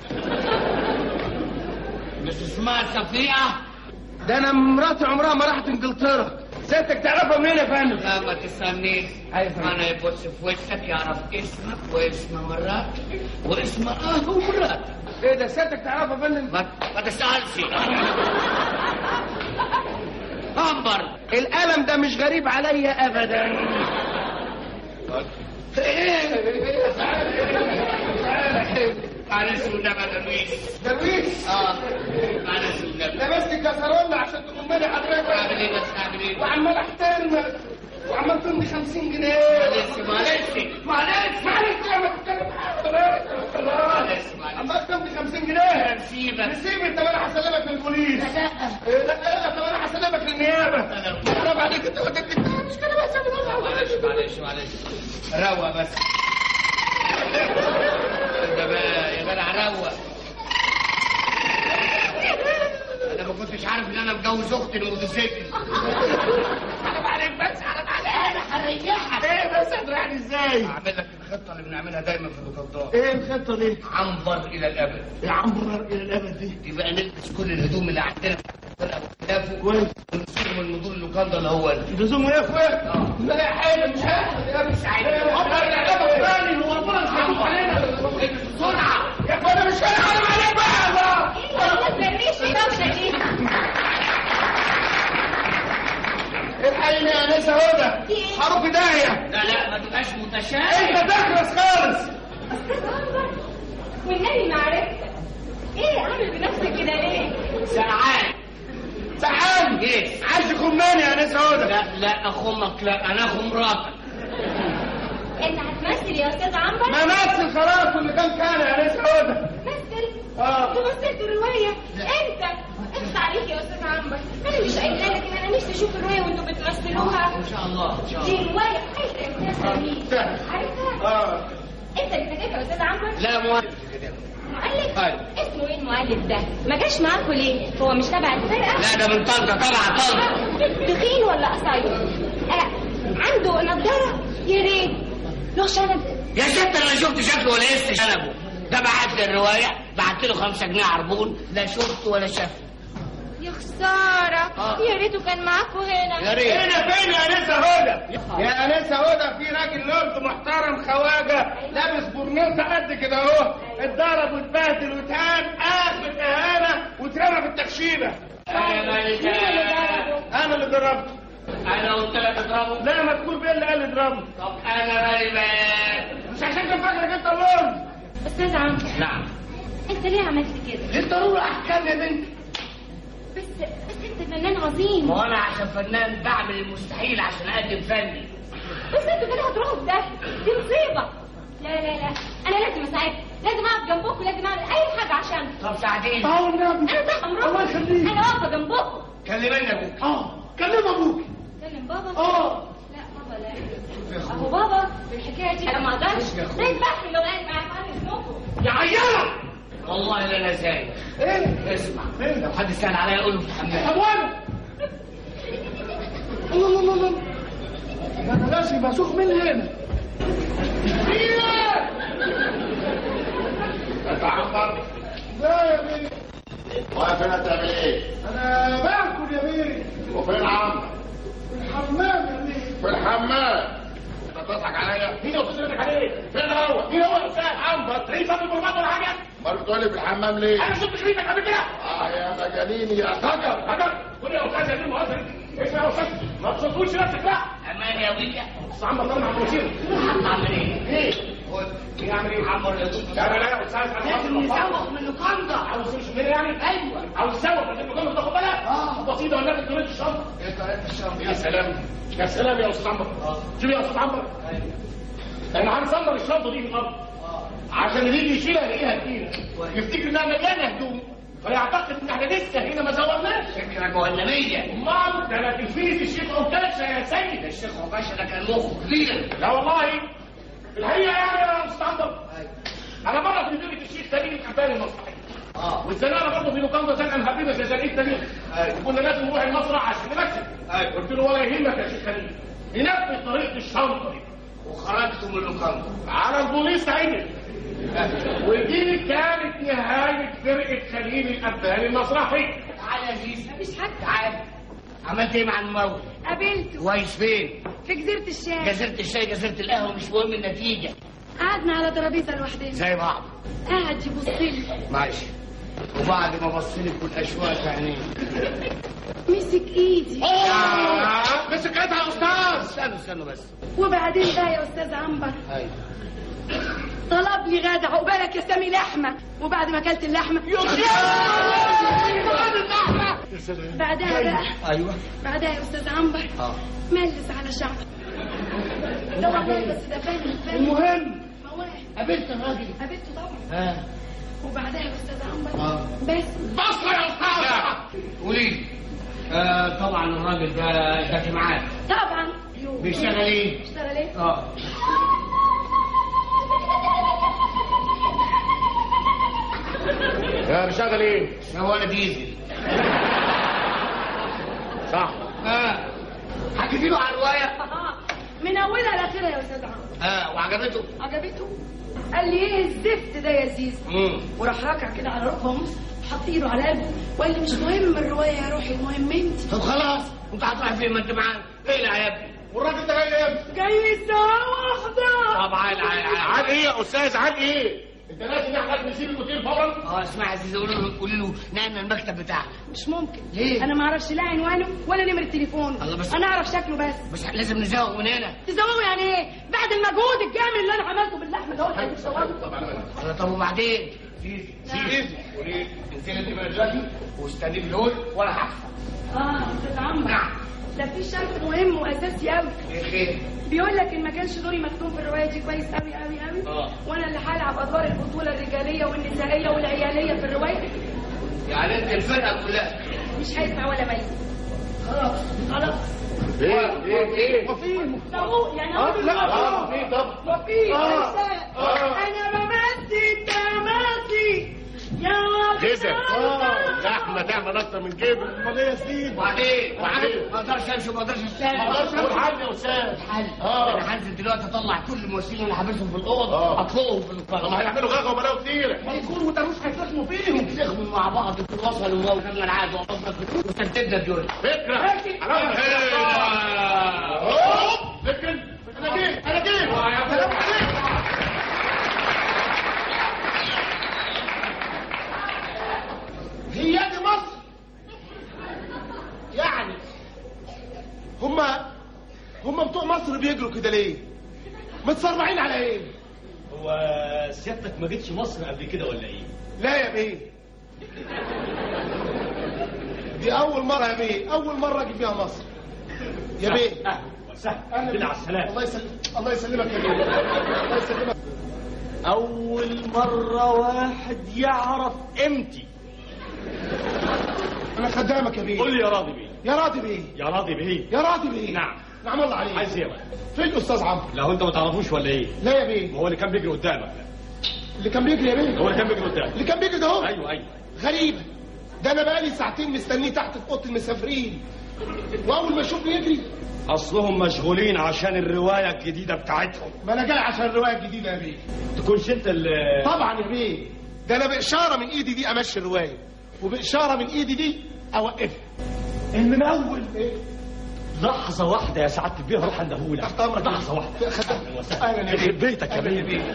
مش اسمها صفية ده انا مراتي عمرها ما راحت انجلترا سيادتك تعرفها منين يا فندم لا ما تسألنيش أيوة فندم. انا يبص في وشك يعرف اسمك واسم مراتك واسم اهو مراتك ايه ده سيادتك تعرفها يا فندم ما, ما تسألش انبر القلم ده مش غريب عليا ابدا معلش والنبي درويش درويش اه معلش والنبي لبست كسرولة عشان تقوم لي حضرتك اعمل ايه بس اعمل ايه وعمال احترمك وعمال تمضي 50 جنيه معلش معلش معلش معلش يا ما تتكلم معلش معلش عمال تمضي 50 جنيه سيبك نسيب انت انا هسلمك للبوليس لا لا لا طب انا هسلمك للنيابه حرام عليك انت قلت لي مش كده بس معلش معلش معلش روق بس ده بقى يا جدع روق انا ما كنتش عارف ان انا متجوز اختي الموتوسيكل حرام عليك بس حرام عليك انا هريحك ايه بس هتريحني ازاي اعمل لك الخطه اللي بنعملها دايما في البطاطا ايه الخطه دي عنبر الى الابد يا عمرو الى الابد دي يبقى نلبس كل الهدوم اللي عندنا في الفرقه واختلافه كويس ونصير من نضول اللوكاندا اللي هو ده لزوم ايه يا اخويا لا يا حاجه مش هاخد يا مش عايز عمر الى الابد تاني هو ربنا مش هيدوس علينا بسرعه يا اخوانا مش هنعلم عليك بقى الحقيني يا انسه هدى هروح في داهيه لا لا ما تبقاش متشائم انت تخلص خالص والنبي ما عرفت ايه عامل بنفسك كده ليه؟ سرعان سحان ايه عايز خماني يا انسه هدى لا لا اخمك لا انا اخو مراتك انت هتمثل يا استاذ عنبر؟ ما مثل خلاص واللي كان كان يا انسه هدى مثل اه انت مثلت رواية انت اخت عليك يا استاذ عنبر انا مش قايله لك ان انا نفسي اشوف الرواية وانتوا بتمثلوها ان شاء الله ان شاء دي الله رواية عايزة يا استاذ سمير عارفها؟ اه انت اللي كاتبها يا استاذ عنبر؟ لا مؤلف مؤلف؟ أيوة. اسمه ايه المؤلف ده؟ ما جاش معاكوا ليه؟ هو مش تبع الفرقة؟ لا ده من طنطا تبع طنطا تخين ولا قصير؟ آه. عنده نضارة؟ يا ريت له شنب يا ست انا لا شفت شكله ولا قست شنبه ده بعت لي الروايه بعت له خمسة جنيه عربون لا شفت ولا شاف يا خسارة آه. يا ريته كان معاكوا هنا يا ريت هنا فين يا انسه هدى يا انسه هدى في راجل لولد محترم خواجه لابس برنيطه قد كده اهو اتضرب واتبهدل واتهان اخر اهانه واترمى في التخشيبه انا مالي انا اللي ضربته انا قلت لك اضربه لا ما تقول بيه اللي قال اضربه طب انا مالي بقى مش عشان كان فاكرك انت اللولد استاذ عمرو نعم انت ليه عملت كده؟ للضروره احكام يا بنتي بس بس انت فنان عظيم ما انا عشان فنان بعمل المستحيل عشان اقدم فني بس انتوا كده هتروحوا في ده دي مصيبة لا لا لا انا لازم اساعدكم لازم اقف جنبكم لازم اعمل اي حاجة عشان طب ساعديني اه والنبي انا تحت امركم الله يخليك. انا واقفة جنبكم كلمني ابوك اه كلم ابوك كلم بابا اه لا بابا لا اهو بابا في الحكاية دي انا ما اقدرش ما ينفعش لو قاعد معايا معايا اسمكم يا عيالة والله لا انا زايد ايه اسمع إيه؟ لو حد سال عليا اقول له في الحمام طب وانا الله الله الله الله ده انا لازم اسوق من هنا انت عنبر لا يا بيه واقف هنا تعمل ايه؟ انا باكل يا بيه وفين عنبر؟ الحمام يا بيه في الحمام انت بتضحك عليا؟ مين اللي بتصرف عليه؟ فين هو؟ مين هو يا استاذ عنبر؟ تلاقيه صاب البرمات ولا حاجه؟ امال بتقول لي في الحمام ليه؟ انا شفت خريطك قبل كده اه يا مجانين يا خجر حجر قول يا استاذ يا دين مؤاخذه اسمع يا استاذ ما تصدقوش نفسك لا امان يا ويكا بس عنبر طالع مع الوزير اعمل ايه؟ ايه؟ خد يعمل ايه؟ عمر يا دكتور لا لا لا يا استاذ انا لازم نسوق من اللوكاندا عاوز تمشي مني يعني؟ ايوه عاوز تسوق لازم تكون تاخد بالك؟ اه بسيطه ولا انت تقول الشنطه ايه طريقه الشرب يا سلام يا سلام يا استاذ عمرو شوف يا استاذ عمرو احنا هنصدر الشنطه دي في الارض عشان اللي يجي يشيلها يلاقيها تقيله يفتكر انها مليانه هدوم فيعتقد ان احنا لسه هنا ما زورناش فكره جهنميه امال ده انا تلفيز الشيخ عكاشه يا سيد الشيخ عكاشه ده كان مخه كبير لا والله الحقيقه يعني يا استاذ عنبر انا مره في مدينه الشيخ سليم الحباني المسرحيه اه والزنانه برضه في لوكاندا زنقه مهببه زي زنقه تاريخ وكنا لازم نروح المسرح عشان نمثل قلت له ولا يهمك يا شيخ خليل ننفذ طريقه الشنطه دي وخرجتوا من اللوكاندا على البوليس عيني ودي كانت نهايه فرقه خليل الاباني المسرحي تعالى يا زيزي مفيش حد تعالى عملت ايه مع الممول قابلته كويس فين في جزيرة الشام جزيرة الشاي جزيرة القهوة مش مهم النتيجة قعدنا على ترابيزة لوحدنا زي بعض قاعد يبص لي ماشي وبعد ما بص لي كل اشواق في عينيه مسك ايدي آه، مسك ايدها يا استاذ استنوا استنوا بس وبعدين بقى يا استاذ عنبر ايوه طلب لي غدا عقبالك يا سامي لحمه وبعد ما اكلت اللحمه بعدها بقى ايوه بعدها يا استاذ عنبر اه ملس على شعرك لا والله بس ده فاهم فاهم المهم موال. قابلت الراجل قابلته طبعا ها وبعدها يا استاذ عنبر آه. بس بصرة يا استاذ قولي لي آه طبعا الراجل ده ده معاك طبعا بيشتغل ايه؟ اشتغل ايه؟ اه يا بشغل ايه هو انا ديزل صح اه حكيتي له على الروايه آه. من اولها لاخرها يا استاذ عنبر اه وعجبته عجبته قال لي ايه الزفت ده يا زيزو امم وراح راكع كده على ركبه حط ايده على قلبه وقال لي مش مهم الروايه يا روحي المهم انت طب خلاص انت هتروح فين ما انت معانا ايه يا ابني والراجل ده جاي امتى جاي الساعه واحده طبعا عن ايه يا استاذ عن ايه انت لازم نحن نسيب الاوتيل فورا اه اسمع يا عزيزي قولي له قولي له نقلنا المكتب بتاعك مش ممكن ليه؟ انا ما اعرفش لا عنوانه ولا نمره تليفونه الله بس- انا اعرف شكله بس بس لازم نزوق من هنا تزوقوا يعني ايه بعد المجهود الجامد اللي انا عملته باللحمه ده قلت هتزوقوا الله طب وبعدين زيزي زيزي قولي لي انزلي انت من دلوقتي واستني دول وانا هحفظ اه استاذ عمرو ده في شرط مهم واساسي قوي ايه خير بيقول لك ان ما كانش دوري مكتوب في الروايه دي كويس قوي قوي قوي آه. وانا اللي هلعب ادوار البطوله الرجاليه والنسائيه والعياليه في الروايه يعني انت الفرقه كلها مش هيسمع ولا ميت خلاص خلاص ايه ايه ايه طب يعني آه، لا اه في طبعا وفي آه. إنسان. آه. انا بمثل تماثي يا غزل اللحمه تعمل اكتر من كده امال ايه يا سيدي وبعدين وبعدين؟ ما اقدرش امشي ما اقدرش اشتغل ما اقدرش اقول حل يا استاذ حل آه. انا هنزل دلوقتي اطلع كل الممثلين اللي حابسهم في الاوض آه. اطلقهم في طب ما القناه هيعملوا غاغه وبلاوي كتير ما يكونوا ده مش هيتلخموا فيهم يتلخموا مع بعض في الوصل وخدنا العاد وترتبنا الدنيا فكره خلاص أوه، فكر انا جيت انا جيت سلام عليكم هي دي مصر يعني هما هما بتوع مصر بيجروا كده ليه متسرعين على ايه هو سيادتك ما جيتش مصر قبل كده ولا ايه؟ لا يا بيه دي اول مره يا بيه اول مره اجي فيها مصر يا بيه اهلا وسهلا بالله على السلامه الله يسلم الله يسلمك يا بيه الله يسلمك اول مره واحد يعرف قيمتي انا خدامك يا بيه قول لي يا راضي بيه يا راضي بيه يا راضي بيه يا راضي بيه نعم نعم الله عليك عايز ايه بقى؟ فين الاستاذ عمرو لا انت ما تعرفوش ولا ايه؟ لا يا بيه هو اللي كان بيجري قدامك اللي كان بيجري يا بيه هو اللي كان بيجري قدامك اللي كان بيجري ده هو ايوه ايوه غريبة ده انا بقالي ساعتين مستنيه تحت في اوضه المسافرين واول ما اشوفني يجري اصلهم مشغولين عشان الروايه الجديده بتاعتهم ما انا جاي عشان الروايه الجديده يا بيه تكونش انت اللي طبعا يا بيه ده انا باشاره من ايدي دي امشي الروايه وباشاره من ايدي دي اوقفها المنول لحظة واحدة يا سعادة البيه روح عندهولك تحت امرك لحظة واحدة خدام. أهلا وسهلا أهلا يا بيه. يخرب بيتك يا أهلا يا بيه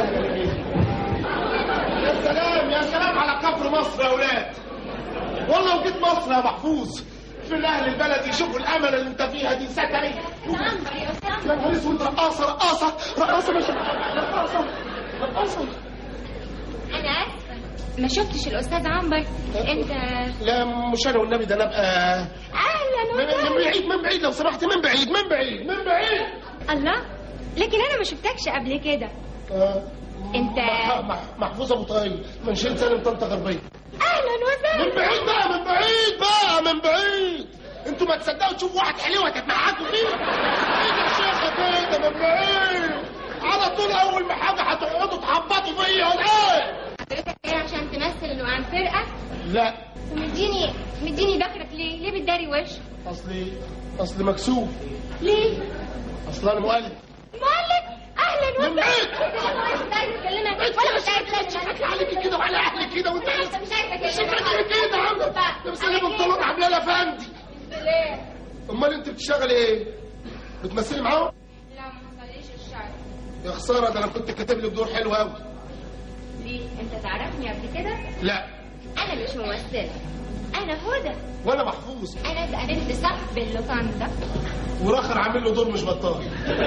يا سلام يا سلام على كفر مصر يا اولاد والله وجيت مصر يا محفوظ في اهل البلد يشوفوا الامل اللي انت فيها دي سكري يا نهار اسود رقاصه رقاصه رقاصه مش رقاصه رقاصه انا اسفه ما شفتش الاستاذ عنبر انت لا مش انا والنبي ده انا ابقى اهلا من من وسهلا بعيد من بعيد لو سمحت من بعيد من بعيد من بعيد الله لكن انا ما شفتكش قبل كده آه، انت مح- مح- محفوظ ابو طيب من شيل سالم طنطا غربيه اهلا من وسهلا بعيد بقى من بعيد بقى من بعيد انتوا ما تصدقوا تشوفوا واحد حلوه تتمحكوا فيه ايه يا شيخه كده من بعيد على طول اول ما حاجه هتقعدوا تحبطوا فيا ولا ايه حضرتك ايه عشان تمثل انه عن فرقه لا ومديني مديني ظهرك ليه ليه بتداري وشك اصلي اصلي مكسوف ليه اصل انا مؤلف مؤلف اهلا وسهلا منعك. مش عايزه اكلمك ولا مش عايزه شكلك عليكي كده وعلى اهلك كده وانت انت مش عايزه شكلك اكلمك كده عامله لابسه بنطلون عامله لها فندي ليه امال انت بتشتغلي ايه بتمثلي معاهم لا ما حصليش الشعر يا خساره ده انا كنت كاتب لك دور حلو قوي ليه انت تعرفني قبل كده لا انا مش ممثله انا هدى وانا محفوظ انا اتقابلت صاحب اللوكاندا وراخر عامل له دور مش بطال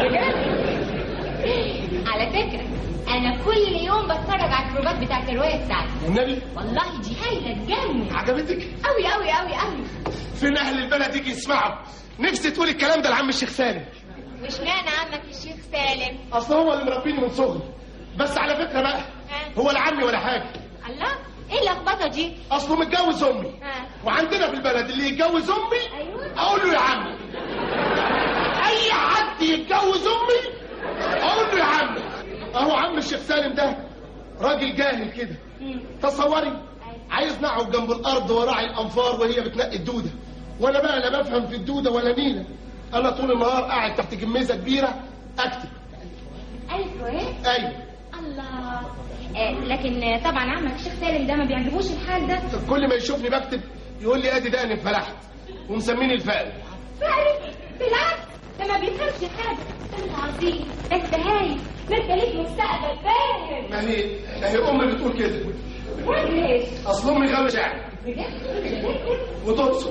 على فكره انا كل يوم بتفرج على الكروبات بتاعت الروايه بتاعتي والنبي والله دي هايله تجنن عجبتك قوي قوي قوي قوي فين اهل البلد يجي يسمعوا نفسي تقولي الكلام ده لعم الشيخ سالم مش معنى عمك الشيخ سالم اصل هو اللي مربيني من صغري بس على فكره بقى هو لا عمي ولا حاجه الله ايه اللخبطه دي اصله متجوز امي ها وعندنا في البلد اللي يتجوز امي ايوه اقول له يا عمي اي حد يتجوز امي اقول له يا عمي اهو عم الشيخ سالم ده راجل جاهل كده تصوري عايز نقعد جنب الارض وراعي الانفار وهي بتنقي الدوده وانا بقى لا بفهم في الدوده ولا نيله انا طول النهار قاعد تحت جميزه كبيره اكتب الف وايه ايوه الله آه لكن طبعا عمك الشيخ سالم ده ما بيعجبوش الحال ده كل ما يشوفني بكتب يقول لي ادي دقني فلحت ومسميني الفقر فارس بالعكس ده ما بيفهمش حاجه ده انت عظيم ده انت هايل ده انت ليك مستقبل باهر ما هي ما هي امي بتقول كده ليش اصل امي غاويه شعر وتبصم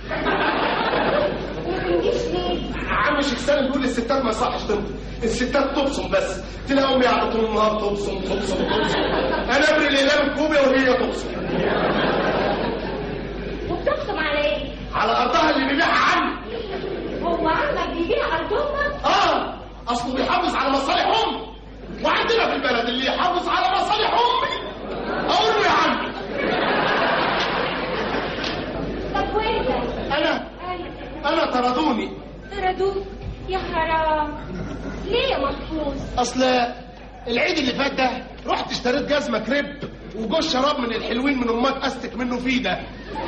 عم الشيخ سالم بيقول للستات ما يصحش تنطق الستات تبصم بس تلاقي امي قاعده طول النهار تبصم تبصم تبصم انا ابري الاقلام الكوبيا وهي تبصم وبتقسم على ايه على ارضها اللي بيبيعها عمي هو عمك بيبيع ارضهم اه اصله بيحافظ على مصالح امي وعندنا في البلد اللي يحافظ على مصالح امي اقول له يا عمي طب وانت انا انا طردوني طردوك يا حرام ليه يا محفوظ اصل العيد اللي فات ده رحت اشتريت جزمه كريب وجوز شراب من الحلوين من امك استك منه فيه ده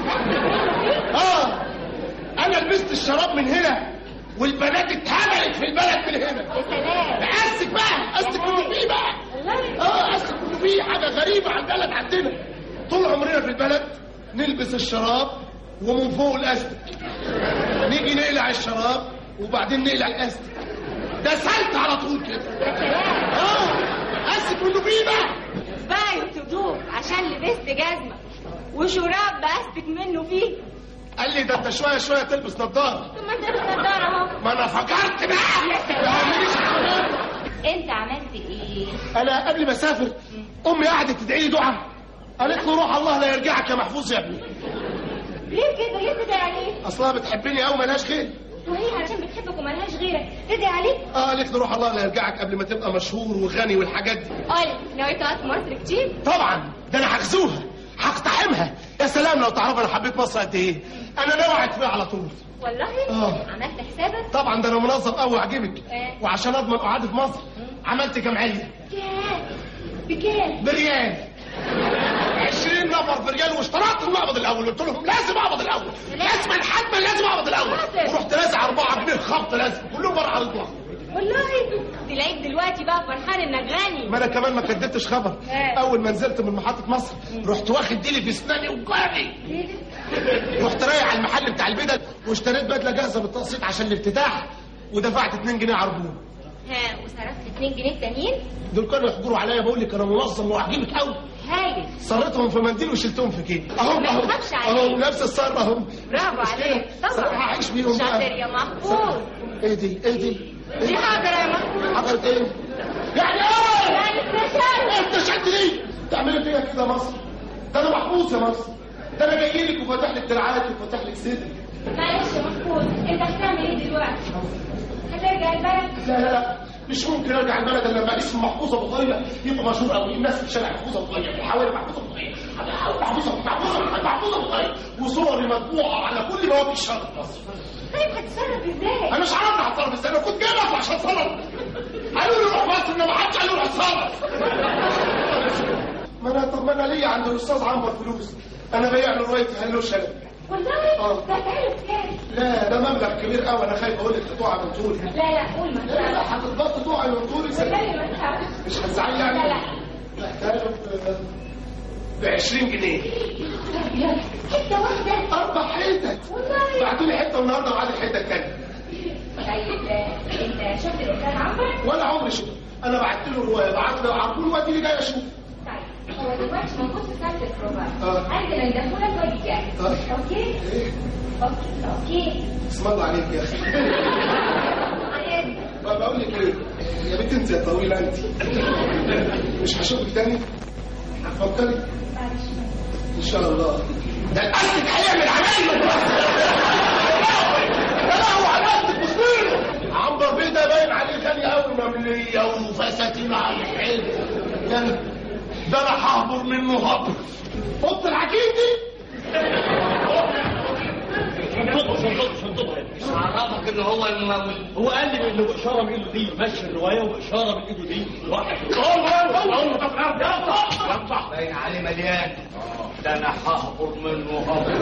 اه انا لبست الشراب من هنا والبنات اتهبلت في البلد من هنا يا سلام استك بقى استك منه فيه بقى والله اه استك منه فيه حاجه غريبه على البلد عندنا طول عمرنا في البلد نلبس الشراب ومن فوق الاستك نيجي نقلع الشراب وبعدين نقلع الاستك ده سلت على طول كده يا سلام اه استك منه فيه بقى بقى يطردوك عشان لبست جزمه وشراب باستك منه فيه قال لي ده انت شويه شويه تلبس نظاره طب ما انت لابس نضاره اهو ما انا فكرت بقى ما عمليش حاجة. انت عملت ايه انا قبل ما اسافر امي قعدت تدعي لي دعاء قالت له روح الله لا يرجعك يا محفوظ يا ابني ليه كده ليه كده يعني اصلها بتحبني قوي ملهاش خير وهي علشان بتحبك وملهاش غيرك تدعي عليك اه قالت له روح الله لا يرجعك قبل ما تبقى مشهور وغني والحاجات دي قول ناوي تقعد في مصر كتير طبعا ده انا هغزوها هقتحمها يا سلام لو تعرف انا حبيت مصر قد ايه انا ناوي اقعد فيها على طول والله آه. عملت حسابك طبعا ده انا منظم قوي عاجبك آه. وعشان اضمن قعدي في مصر عملت جمعيه كام بكام بريال 20 نفر بريال واشترطت المقبض الاول قلت لهم لازم اقبض الاول لازم الحتما لازم اقبض الاول لازم. ورحت لازع 4 جنيه خبط لازم كلهم ورا على الله والله تلاقيك دلوقتي بقى فرحان انك غني ما انا كمان ما كدبتش خبر آه. اول ما نزلت من محطه مصر رحت واخد ديلي في اسناني وجاري رحت رايح على المحل بتاع البدل واشتريت بدله جاهزه بالتقسيط عشان الافتتاح ودفعت 2 جنيه عربون ها وصرفت 2 جنيه تانيين دول كانوا يحجروا عليا بقول لك انا منظم وعجيبك قوي هايل صرتهم في منديل وشلتهم في كيس اهو ما اهو تخافش اهو عليك. نفس الصر اهو برافو عليك صراحة طبعا عايش بيهم بقى. شاطر يا محفوظ ايه دي ايه دي دي حاضر يا محفوظ حضرت ايه يعني ايه يعني اتنشلت انت شد ليه تعملي فيها كده مصر ده انا محبوس يا مصر ده انا جاي لك وفاتح لك دراعاتي وفاتح لك صدري معلش يا محفوظ انت هتعمل ايه دلوقتي هترجع البلد لا لا لا مش ممكن ارجع البلد الا لما اسم محفوظ ابو طريقه يبقى مشهور قوي الناس في الشارع محفوظ ابو طريقه في الحواري محفوظ ابو طريقه محفوظ ابو محفوظ محفوظ ابو طريقه وصوري مطبوعه على كل بوابه الشارع في مصر طيب هتتصرف ازاي انا مش عارف هتصرف ازاي انا كنت جاي مصر عشان اتصرف قالوا لي روح مصر انما ما حدش قال له روح صبر ما انا طب ما انا ليا عند الاستاذ عمر فلوس انا بايع له روايه هلو شلبي والله آه. ده تعرف كام لا ده مبلغ كبير قوي انا خايف اقول لك تقع من طولي لا لا قول ما لا لا تعرف هتتبط تقع من طولي والله ما تعرف مش هتزعلي يعني لا لا محتاجه ب 20 جنيه يلا حته واحده اربع حتت والله بعتوا لي حته النهارده وبعد الحته الثانيه طيب آه، انت شفت الاستاذ عمرو ولا عمري شفت انا بعت له روايه بعت له عربون وادي لي جاي اشوف طيب هو دلوقتي موجود في ساعه البروفا آه. عندنا ندخلك واجي جاي آه. اوكي اوكي اوكي اسم الله عليك يا اخي عادي. ما بقول لك ايه يا بنت انت يا طويله انت مش هشوفك تاني فكري معلش. ان شاء الله ده قصدك هيعمل عمايل ده لا هو علاقتك بصيره عنبر بيه ده باين عليه غني قوي مملية وفساتين على الحلم ده انا ده انا ههبر منه هبر حط العجين دي شنطته شنطته شنطته مش عرفك ان هو الممول هو قال لي انه باشاره من ايده دي ماشي الروايه وباشاره من ايده دي واحد هو هو هو طب الارض يا صح صح باين عليه مليان ده انا ههبر منه هبر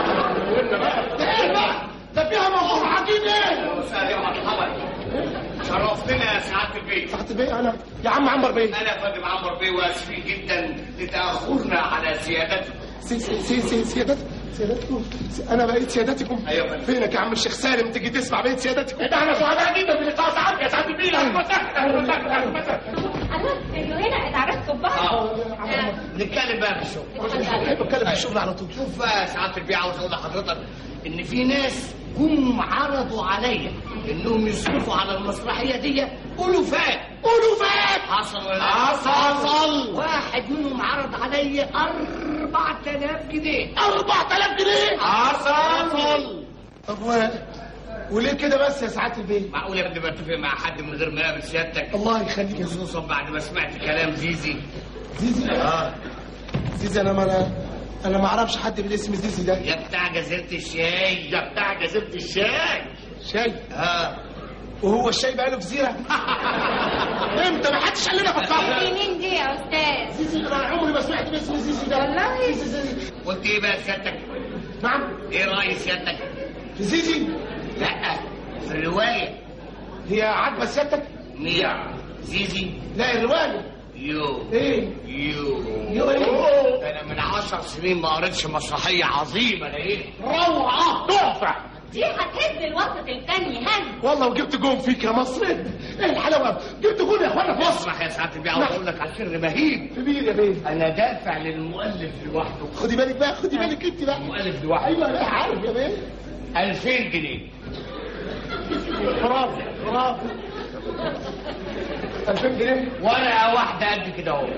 ده ايه بقى ده فيها موضوع عجيب ايه مساء يا مرحبا شرفتنا يا سعاده البيت تحت بيه انا يا عم عنبر بيه انا فندم عمرو بيه واسفين جدا لتاخرنا على سيادتكم سي سي سي سي سيادتكم سيادتكم سي- انا بقيت سيادتكم أيوة يا فندم. فينك يا عم الشيخ سالم تيجي تسمع بقيت سيادتكم ده احنا سعداء جدا بلقاء سعادتك يا سعاده البيه اهلا وسهلا اهلا وسهلا اهلا وسهلا انا انتوا هنا اتعرفتوا ببعض آه. نتكلم بقى في الشغل احب اتكلم في الشغل على طول شوف بقى يا سعاده البيه عاوز اقول لحضرتك ان في ناس جم عرضوا عليا انهم يصرفوا على المسرحيه دي الوفات الوفات حصل ولا لا؟ حصل. واحد منهم عرض عليا 4000 جنيه 4000 جنيه حصل طب و... وليه كده بس يا سعاده البيه معقول يا ابني بتفق مع حد من غير ما اقابل سيادتك الله يخليك يا زوز خصوصا بعد ما سمعت كلام زيزي زيزي اه زيزي انا ما انا انا ما اعرفش حد بالاسم زيزي ده يا بتاع جزيره الشاي ده بتاع جزيره الشاي شاي اه وهو الشاي بقاله جزيره امتى ما حدش قال لنا بطلع مين دي يا استاذ زيزي انا عمري ما سمعت باسم زيزي ده والله قلت ايه بقى سيادتك نعم ايه راي سيادتك في زيزي لا في الروايه هي عاجبه سيادتك مين زيزي لا الروايه يو ايه يو يو ايه ده انا من عشر سنين ما قريتش مسرحيه عظيمه لقيت روعه تحفه دي هتهز الوسط الفني هز والله وجبت جون فيك يا مصر ايه الحلاوه جبت جون يا اخوانا في مصر اسمع يا سعاده البيه عاوز اقول لك على سر مهيب كبير يا بيه انا دافع للمؤلف لوحده خدي بالك بقى خدي بالك انت بقى المؤلف لوحده ايوه انا عارف يا بيه 2000 جنيه برافو برافو 2000 جنيه ورقه واحده قد كده اهو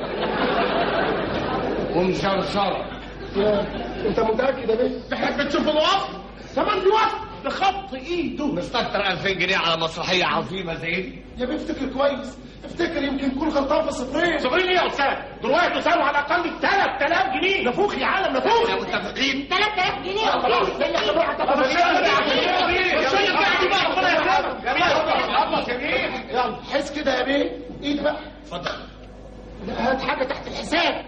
ومشرشره يا انت متاكد يا بيه احنا بنشوف الوصف كمان في وصف بخط ايده مستكتر 2000 جنيه على مسرحيه عظيمه زي دي يا بيه افتكر كويس افتكر يمكن يكون غلطان في صفرين صغيرين ايه يا استاذ دلوقتي تساوي على الاقل 3000 جنيه نفوخ يا عالم نفوخ احنا متفقين 3000 جنيه خلاص يلا حس كده يا بيه ايد بقى اتفضل لا، هات حاجه تحت الحساب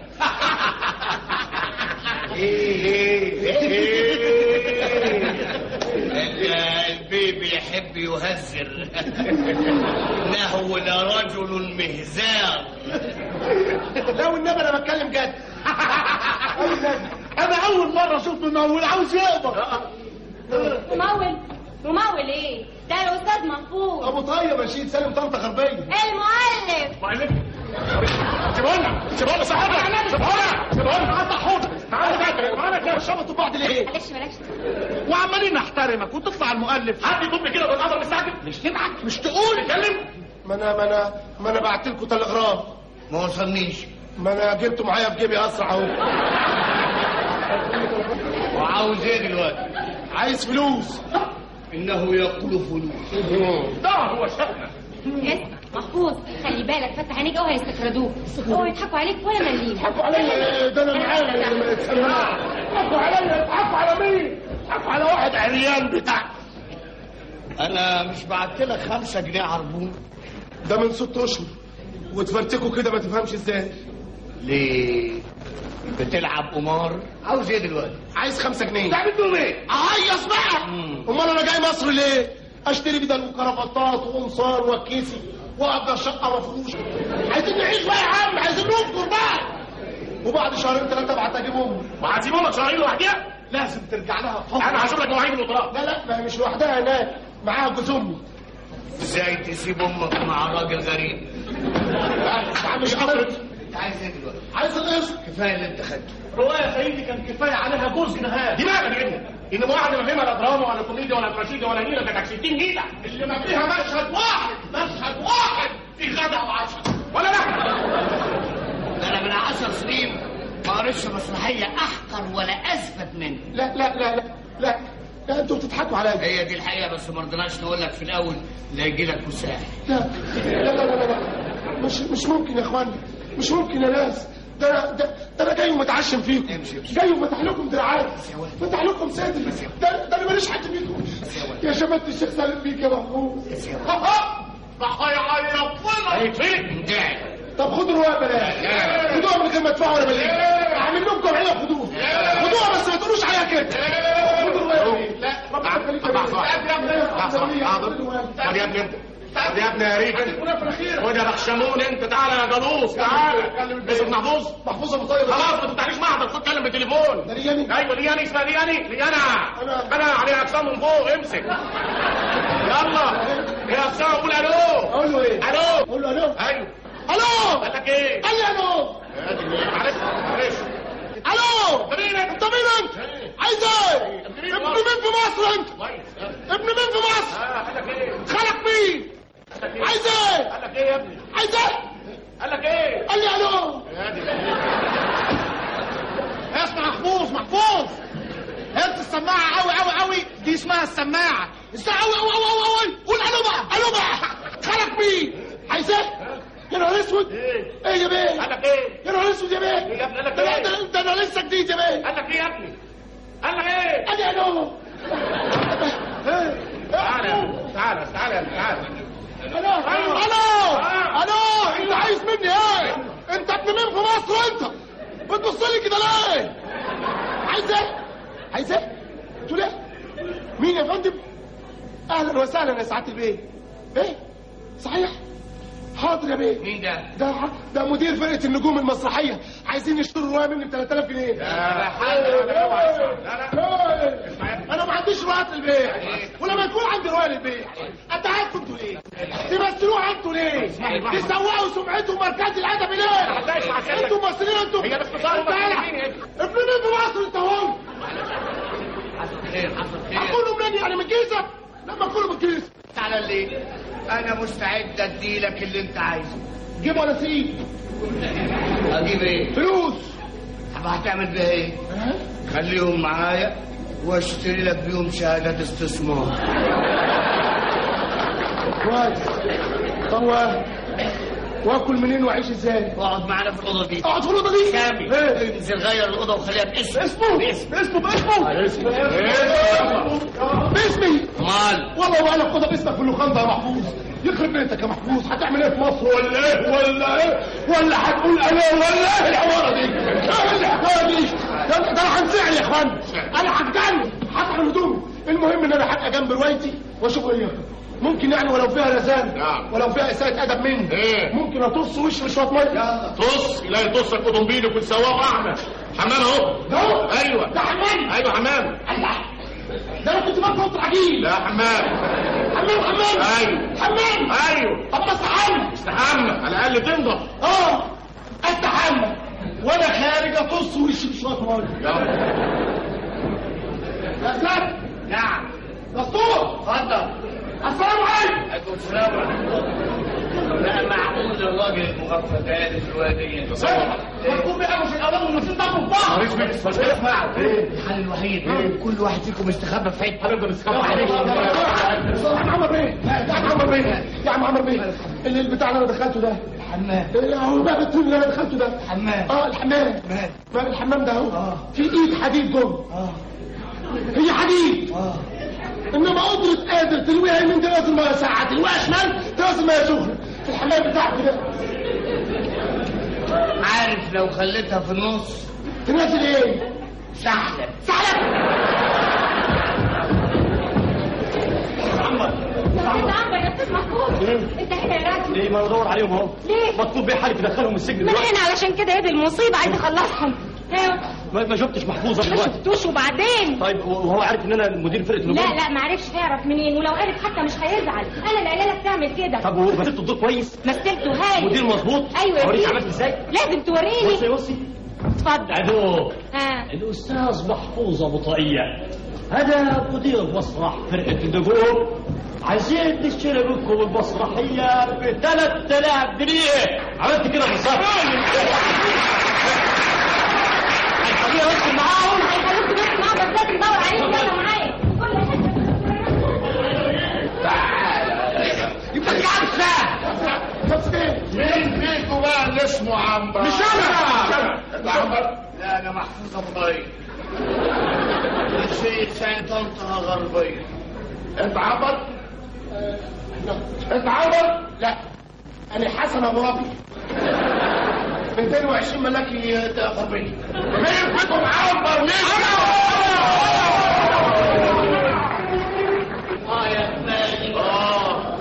البي بيحب يهزر انه لرجل مهزار لا والنبي انا بتكلم جد انا اول مره اشوف ممول عاوز يقبض ممول ممول ايه ده الاستاذ محفوظ ابو طيب رشيد سالم طنطا غربيه المؤلف معلم سيبونا سيبونا صاحبنا سيبونا سيبونا قطع حوض تعالى بقى تعالى كده شبطوا بعض ليه معلش معلش وعمالين نحترمك وتطلع المؤلف حد يضم كده بالقدر مستعجل مش تضحك مش تقول اتكلم ما انا ما انا ما انا بعت لكم تلغرام ما وصلنيش ما انا جبته معايا في جيبي اسرع اهو وعاوز ايه دلوقتي عايز فلوس انه يقول فلوس ده هو شأنك اسمع محفوظ خلي بالك فتح عينيك اوعى يستكردوك اوعى يضحكوا عليك ولا مليم يضحكوا عليا ده انا معايا ما يتسمعش يضحكوا عليا يضحكوا على مين؟ يضحكوا على واحد عريان بتاع انا مش بعت لك خمسة جنيه عربون ده من ست اشهر وتفرتكوا كده ما تفهمش ازاي ليه بتلعب قمار عاوز ايه دلوقتي عايز خمسة جنيه تعمل بيهم ايه اهيص بقى امال انا جاي مصر ليه اشتري بدل وكرافتات وقمصان واكيسي واقدر شقه مفروش عايزين نعيش بقى يا عم عايزين نذكر بقى وبعد شهرين ثلاثه ابعت اجيب امي وهتسيب امك شهرين لوحدها لازم ترجع لها فوق انا هشوف لك مواعيد الوطراء لا لا ما هي مش لوحدها هناك معاها جوز امي ازاي تسيب امك مع راجل غريب لا مش قدرت انت عايز ايه دلوقتي عايز القسط كفايه اللي انت خدته رواية سيدي كان كفاية عليها جزء نهائي دي بقى بجد ان واحد ما فيها لا دراما ولا كوميديا ولا تراجيديا ولا نيله ده كانت 60 نيله اللي ما فيها مشهد واحد مشهد واحد في غدا وعشاء ولا لا ده انا من عشر سنين ما قريتش مسرحيه احقر ولا اثبت منه لا لا لا لا لا لا انتوا بتضحكوا عليا هي دي الحقيقه بس ما رضيناش نقول لك في الاول لا يجي لك مساعد لا لا لا لا لا مش مش ممكن يا اخوانا مش ممكن يا ناس ده انا ده, ده انا جاي ومتعشم فيكم جاي وفتح لكم دراعات فتح لكم صدري ده, ده انا ماليش حد فيكم يا شباب الشيخ سالم بيك يا محفوظ ها ها راح هيعيط لنا هيتفلت قاعد طب خدوا الروايه بلاش خدوها من غير ما تدفعوا ولا مليم اعمل لكم جمعيه خدوها خدوها بس ما تقولوش عليها كده خدوا الروايه لا ربنا يخليك يا بيه. حاضر خد يا ابني انت خد يا ابني يا ريت خد يا بخشمون انت تعالى يا جلوس تعالى اسم محفوظ محفوظ ابو طيب خلاص ما تفتحليش معدل خد كلم بالتليفون ده لياني ايوه لياني اسمها لياني ليانا انا عليها اجسام من فوق امسك يلا يا اجسام قول الو اقول له ايه الو اقول له الو ايوه الو قال لك ايه قال لي الو معلش معلش الو انت مين انت انت مين انت عايز ايه ابن مين في مصر انت ابن مين في مصر قال لك ايه خلق مين عايز ايه قال لك ايه يا ابني عايز ايه قال لك ايه قال لي الو اسمع محفوظ محفوظ انت السماعه قوي قوي قوي دي اسمها السماعه اسمع قوي قوي قوي قوي قول الو بقى الو بقى خلق مين عايز ايه يا نهار اسود ايه ايه يا بيه قال لك ايه يا نهار اسود يا بيه يا ابني قال لك ده ايه ده- ده انا لسه جديد يا بيه قال لك ايه يا ابني قال لك ايه قال لي الو تعالى تعالى تعالى تعالى الو الو الو انت عايز مني ايه انت ابن مين في مصر انت بتبص لي كده ليه عايز ايه عايز ايه تقول ايه مين يا فندم اهلا وسهلا يا سعاده البيه ايه صحيح حاضر يا بيه مين ده؟ ده ده مدير فرقه النجوم المسرحيه عايزين يشتروا روايه مني ب 3000 جنيه لا لا لا لا انا ما عنديش روايات للبيع ولما يكون عندي روايه للبيع اتعبكم انتوا ليه تمثلوها انتوا ليه تسوقوا سمعته مركز الادبي ليه انتوا مصريين انتوا هي باختصار انت قاعد- ابن مين في مصر انت هون حصل خير حصل خير هتكونوا منين يعني من كيسك لما تكونوا من كيس تعالى ليه انا مستعد اديلك اللي انت عايزه جيب ولا سيب اجيب ايه فلوس طب هتعمل بيها ايه خليهم معايا واشتري لك بيهم شهادات استثمار كويس هو واكل منين واعيش ازاي اقعد معانا في الاوضه دي اقعد في الاوضه دي كامل ايه انزل غير الاوضه وخليها باسم اسمه اسمه باسمه باسمي مال والله وانا خدها باسمك في اللوخان يا محفوظ يخرب بيتك يا محفوظ هتعمل ايه في مصر ولا ايه ولا ايه ولا هتقول انا ولا ايه الحواره دي ايه الحكايه دي ده ده انا هنزعل يا اخوان انا هتجنن هطحن هدومي المهم ان انا هبقى جنب روايتي واشوف ايه ممكن يعني ولو فيها رزان نعم. ولو فيها اساءة ادب مني ايه؟ ممكن اطص وشي بشويه ميه طص يلاقي طصك قطن بيدك وتسواه اعمى حمام اهو ده هو. ايوه ده حمام ايوه حمام الله ده انا كنت بطلع عجيب لا حمام حمام حمام ايوه حمام ايوه طب انا استحمى استحمى على الاقل تنضف اه استحمى وانا خارج اطص وشي بشويه ميه يا ساتر نعم دستور اتفضل السلام عليكم عليكم السلام ورحمه الله لا معقول الراجل المغفى ده في الوادية مكتوب بقى مش الاولاد والنصين ده في بعض اسمعوا الحل الوحيد كل واحد فيكم استخبى في حته هنفضل نسخبى يا عم عمر بيه يا عم عمر بيه يا عم عمر بيه اللي البتاع اللي انا دخلته ده الحمام إيه، هو باب الطول اللي انا دخلته ده الحمام اه الحمام مال باب الحمام ده اهو آه. في ايد حديد جوه اه هي حديد اه انما قدرة قادر تلويها يمين تلويها الميه ساعة تلويها شمال تلويها الميه سخنة في الحمام بتاعك ده عارف لو خليتها في النص تنزل ايه؟ سحلب سحلب انت عمرك يا استاذ محفوظ انت هنا يا راجل ليه ما ندور عليهم اهو ليه؟ مطلوب بيه حالي تدخلهم السجن ما دلوقتي هنا علشان كده هي دي المصيبه عايز اخلصهم ايوه ما ما شفتش محفوظه ما دلوقتي شفتوش وبعدين طيب وهو عارف ان انا مدير فرقه لا النجوم لا ما عرفش يعرف منين ولو عرف حتى مش هيزعل انا اللي قايله لك تعمل كده طب ومثلت الدور كويس مثلته هاي مدير مظبوط ايوه يا اوريك سيدي. عملت ازاي لازم توريني بصي بصي اتفضل عدو ها الاستاذ محفوظ ابو طاقيه هذا مدير مسرح فرقه النجوم عايزين نشتري منكم المسرحيه ب 3000 جنيه عملت كده بالظبط هتخليني ادخل معاهم هيخلوك تبص معاه بس لازم تدور عليه يلا معايا كل حته يبقى عارفه بس فين؟ مين فيكم بقى اللي اسمه عنبر؟ مش انا انت عنبر؟ لا انا محفوظ ابو طريق نسيت سنة طنطا غربية انت عنبر؟ انت عمر؟ لا انا حسن ابو ربي 220 ملاكي غربيه مين فيكم عنبر؟ مين اه يا فلان اه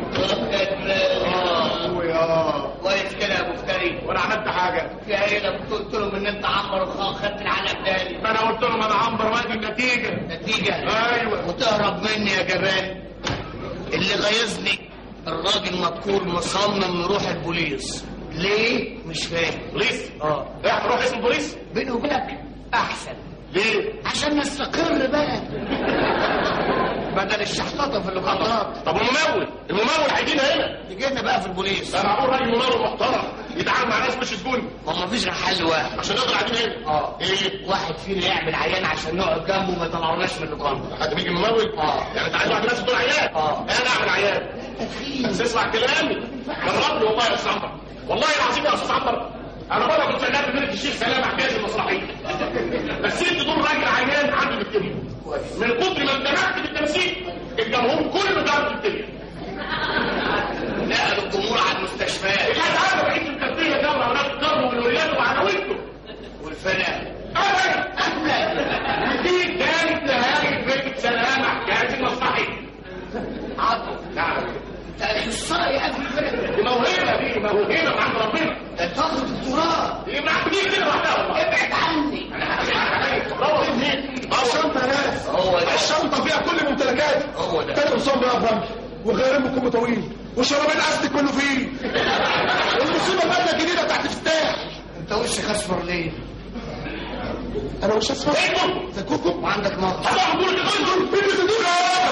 اه كويس كده يا ابو فتري وانا عملت حاجه في عيلة قلت لهم ان انت عمر وخدت العلق تاني ما انا قلت لهم انا عنبر وادي النتيجه نتيجة ايوه وتهرب مني يا جبان اللي غيظني الراجل مذكور مصمم نروح البوليس ليه مش فاهم بوليس اه راح روح اسم البوليس بيني وبينك احسن ليه؟ عشان نستقر بقى بدل الشحططه في اللقاطات طب الممول الممول هيجينا هنا تجينا بقى في البوليس ده معقول راجل ممول محترم يتعامل مع ناس مش سجون ما ما فيش غير حل واحد عشان نقدر قاعدين هنا اه ايه؟ واحد فينا يعمل عيان عشان نقعد جنبه ما يطلعوناش من اللقاطه حد بيجي ممول؟ اه. يعني انت عايز واحد ناس تقول عيان اه. انا اعمل عيان بس اسمع كلامي جربني والله يا استاذ عنبر والله العظيم يا استاذ عنبر انا مره كنت شغال في فرقه الشيخ سلام حكايه المسرحيه بس انت دول راجل عيان عنده بالكلمه من كتر ما اندمجت بالتمثيل الجمهور كله ضرب الدنيا نقلوا الجمهور على المستشفيات اللي هتعرف بعيد في الكافيه ده واولاد كرمه من ولاده وعناوينته والفنان ابدا ابدا دي كانت نهايه فرقه سلام حكايه المسرحيه عطوا نعم انت اخصائي قبل الفرق دي موهبه دي موهبه من عند ربنا ده تاخد الدكتوراه دي معاك دي كده لوحدها والله ابعد عني روح هناك الشنطه يا ناس هو ده الشنطه فيها كل ممتلكاتي هو ده تاني قمصان بقى فرنك وغيرهم كم طويل وشرابين استك كله فيه والمصيبه البدله الجديده بتاعت افتتاح انت وشك اصفر ليه؟ انا مش اصفر ده كوكو وعندك موقف هروح اقول لك انظر فين بتدور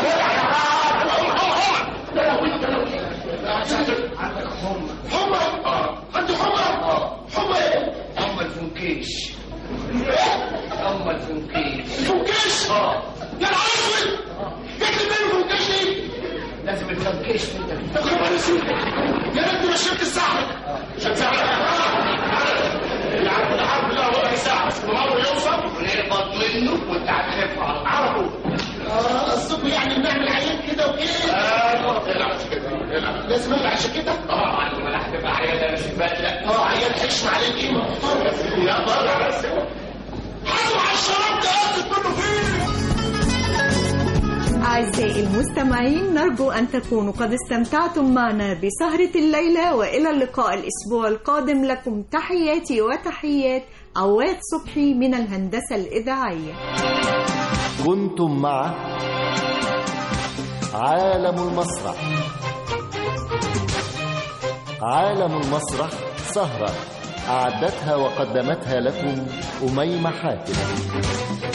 عندك حمى حمى عندي حمى حمى ايه حمى الفنكيش حمى الفنكيش فوكيش يا نهار اسود جت منه فوكيش ايه لازم الفنكيش انت يا خبر اسود يا ريت ما شربت السحب عشان ساعة العبد الحرب له ربع ساعة بس الممر يوصل ونقبض منه وانت هتخف على طول. على طول اه قصدكم يعني بنعمل عيان كده وكده ايوه العب كده العب لازم ابقى عشان كده اه عنده ولا هتبقى عيادة مش بدلة اه عيان حشم عليه القيمه يا طالع بس حطوا على الشراب ده قصد منه فين أعزائي المستمعين نرجو أن تكونوا قد استمتعتم معنا بسهرة الليلة وإلى اللقاء الأسبوع القادم لكم تحياتي وتحيات عواد صبحي من الهندسة الإذاعية كنتم مع عالم المسرح عالم المسرح سهرة أعدتها وقدمتها لكم أميمة حاتم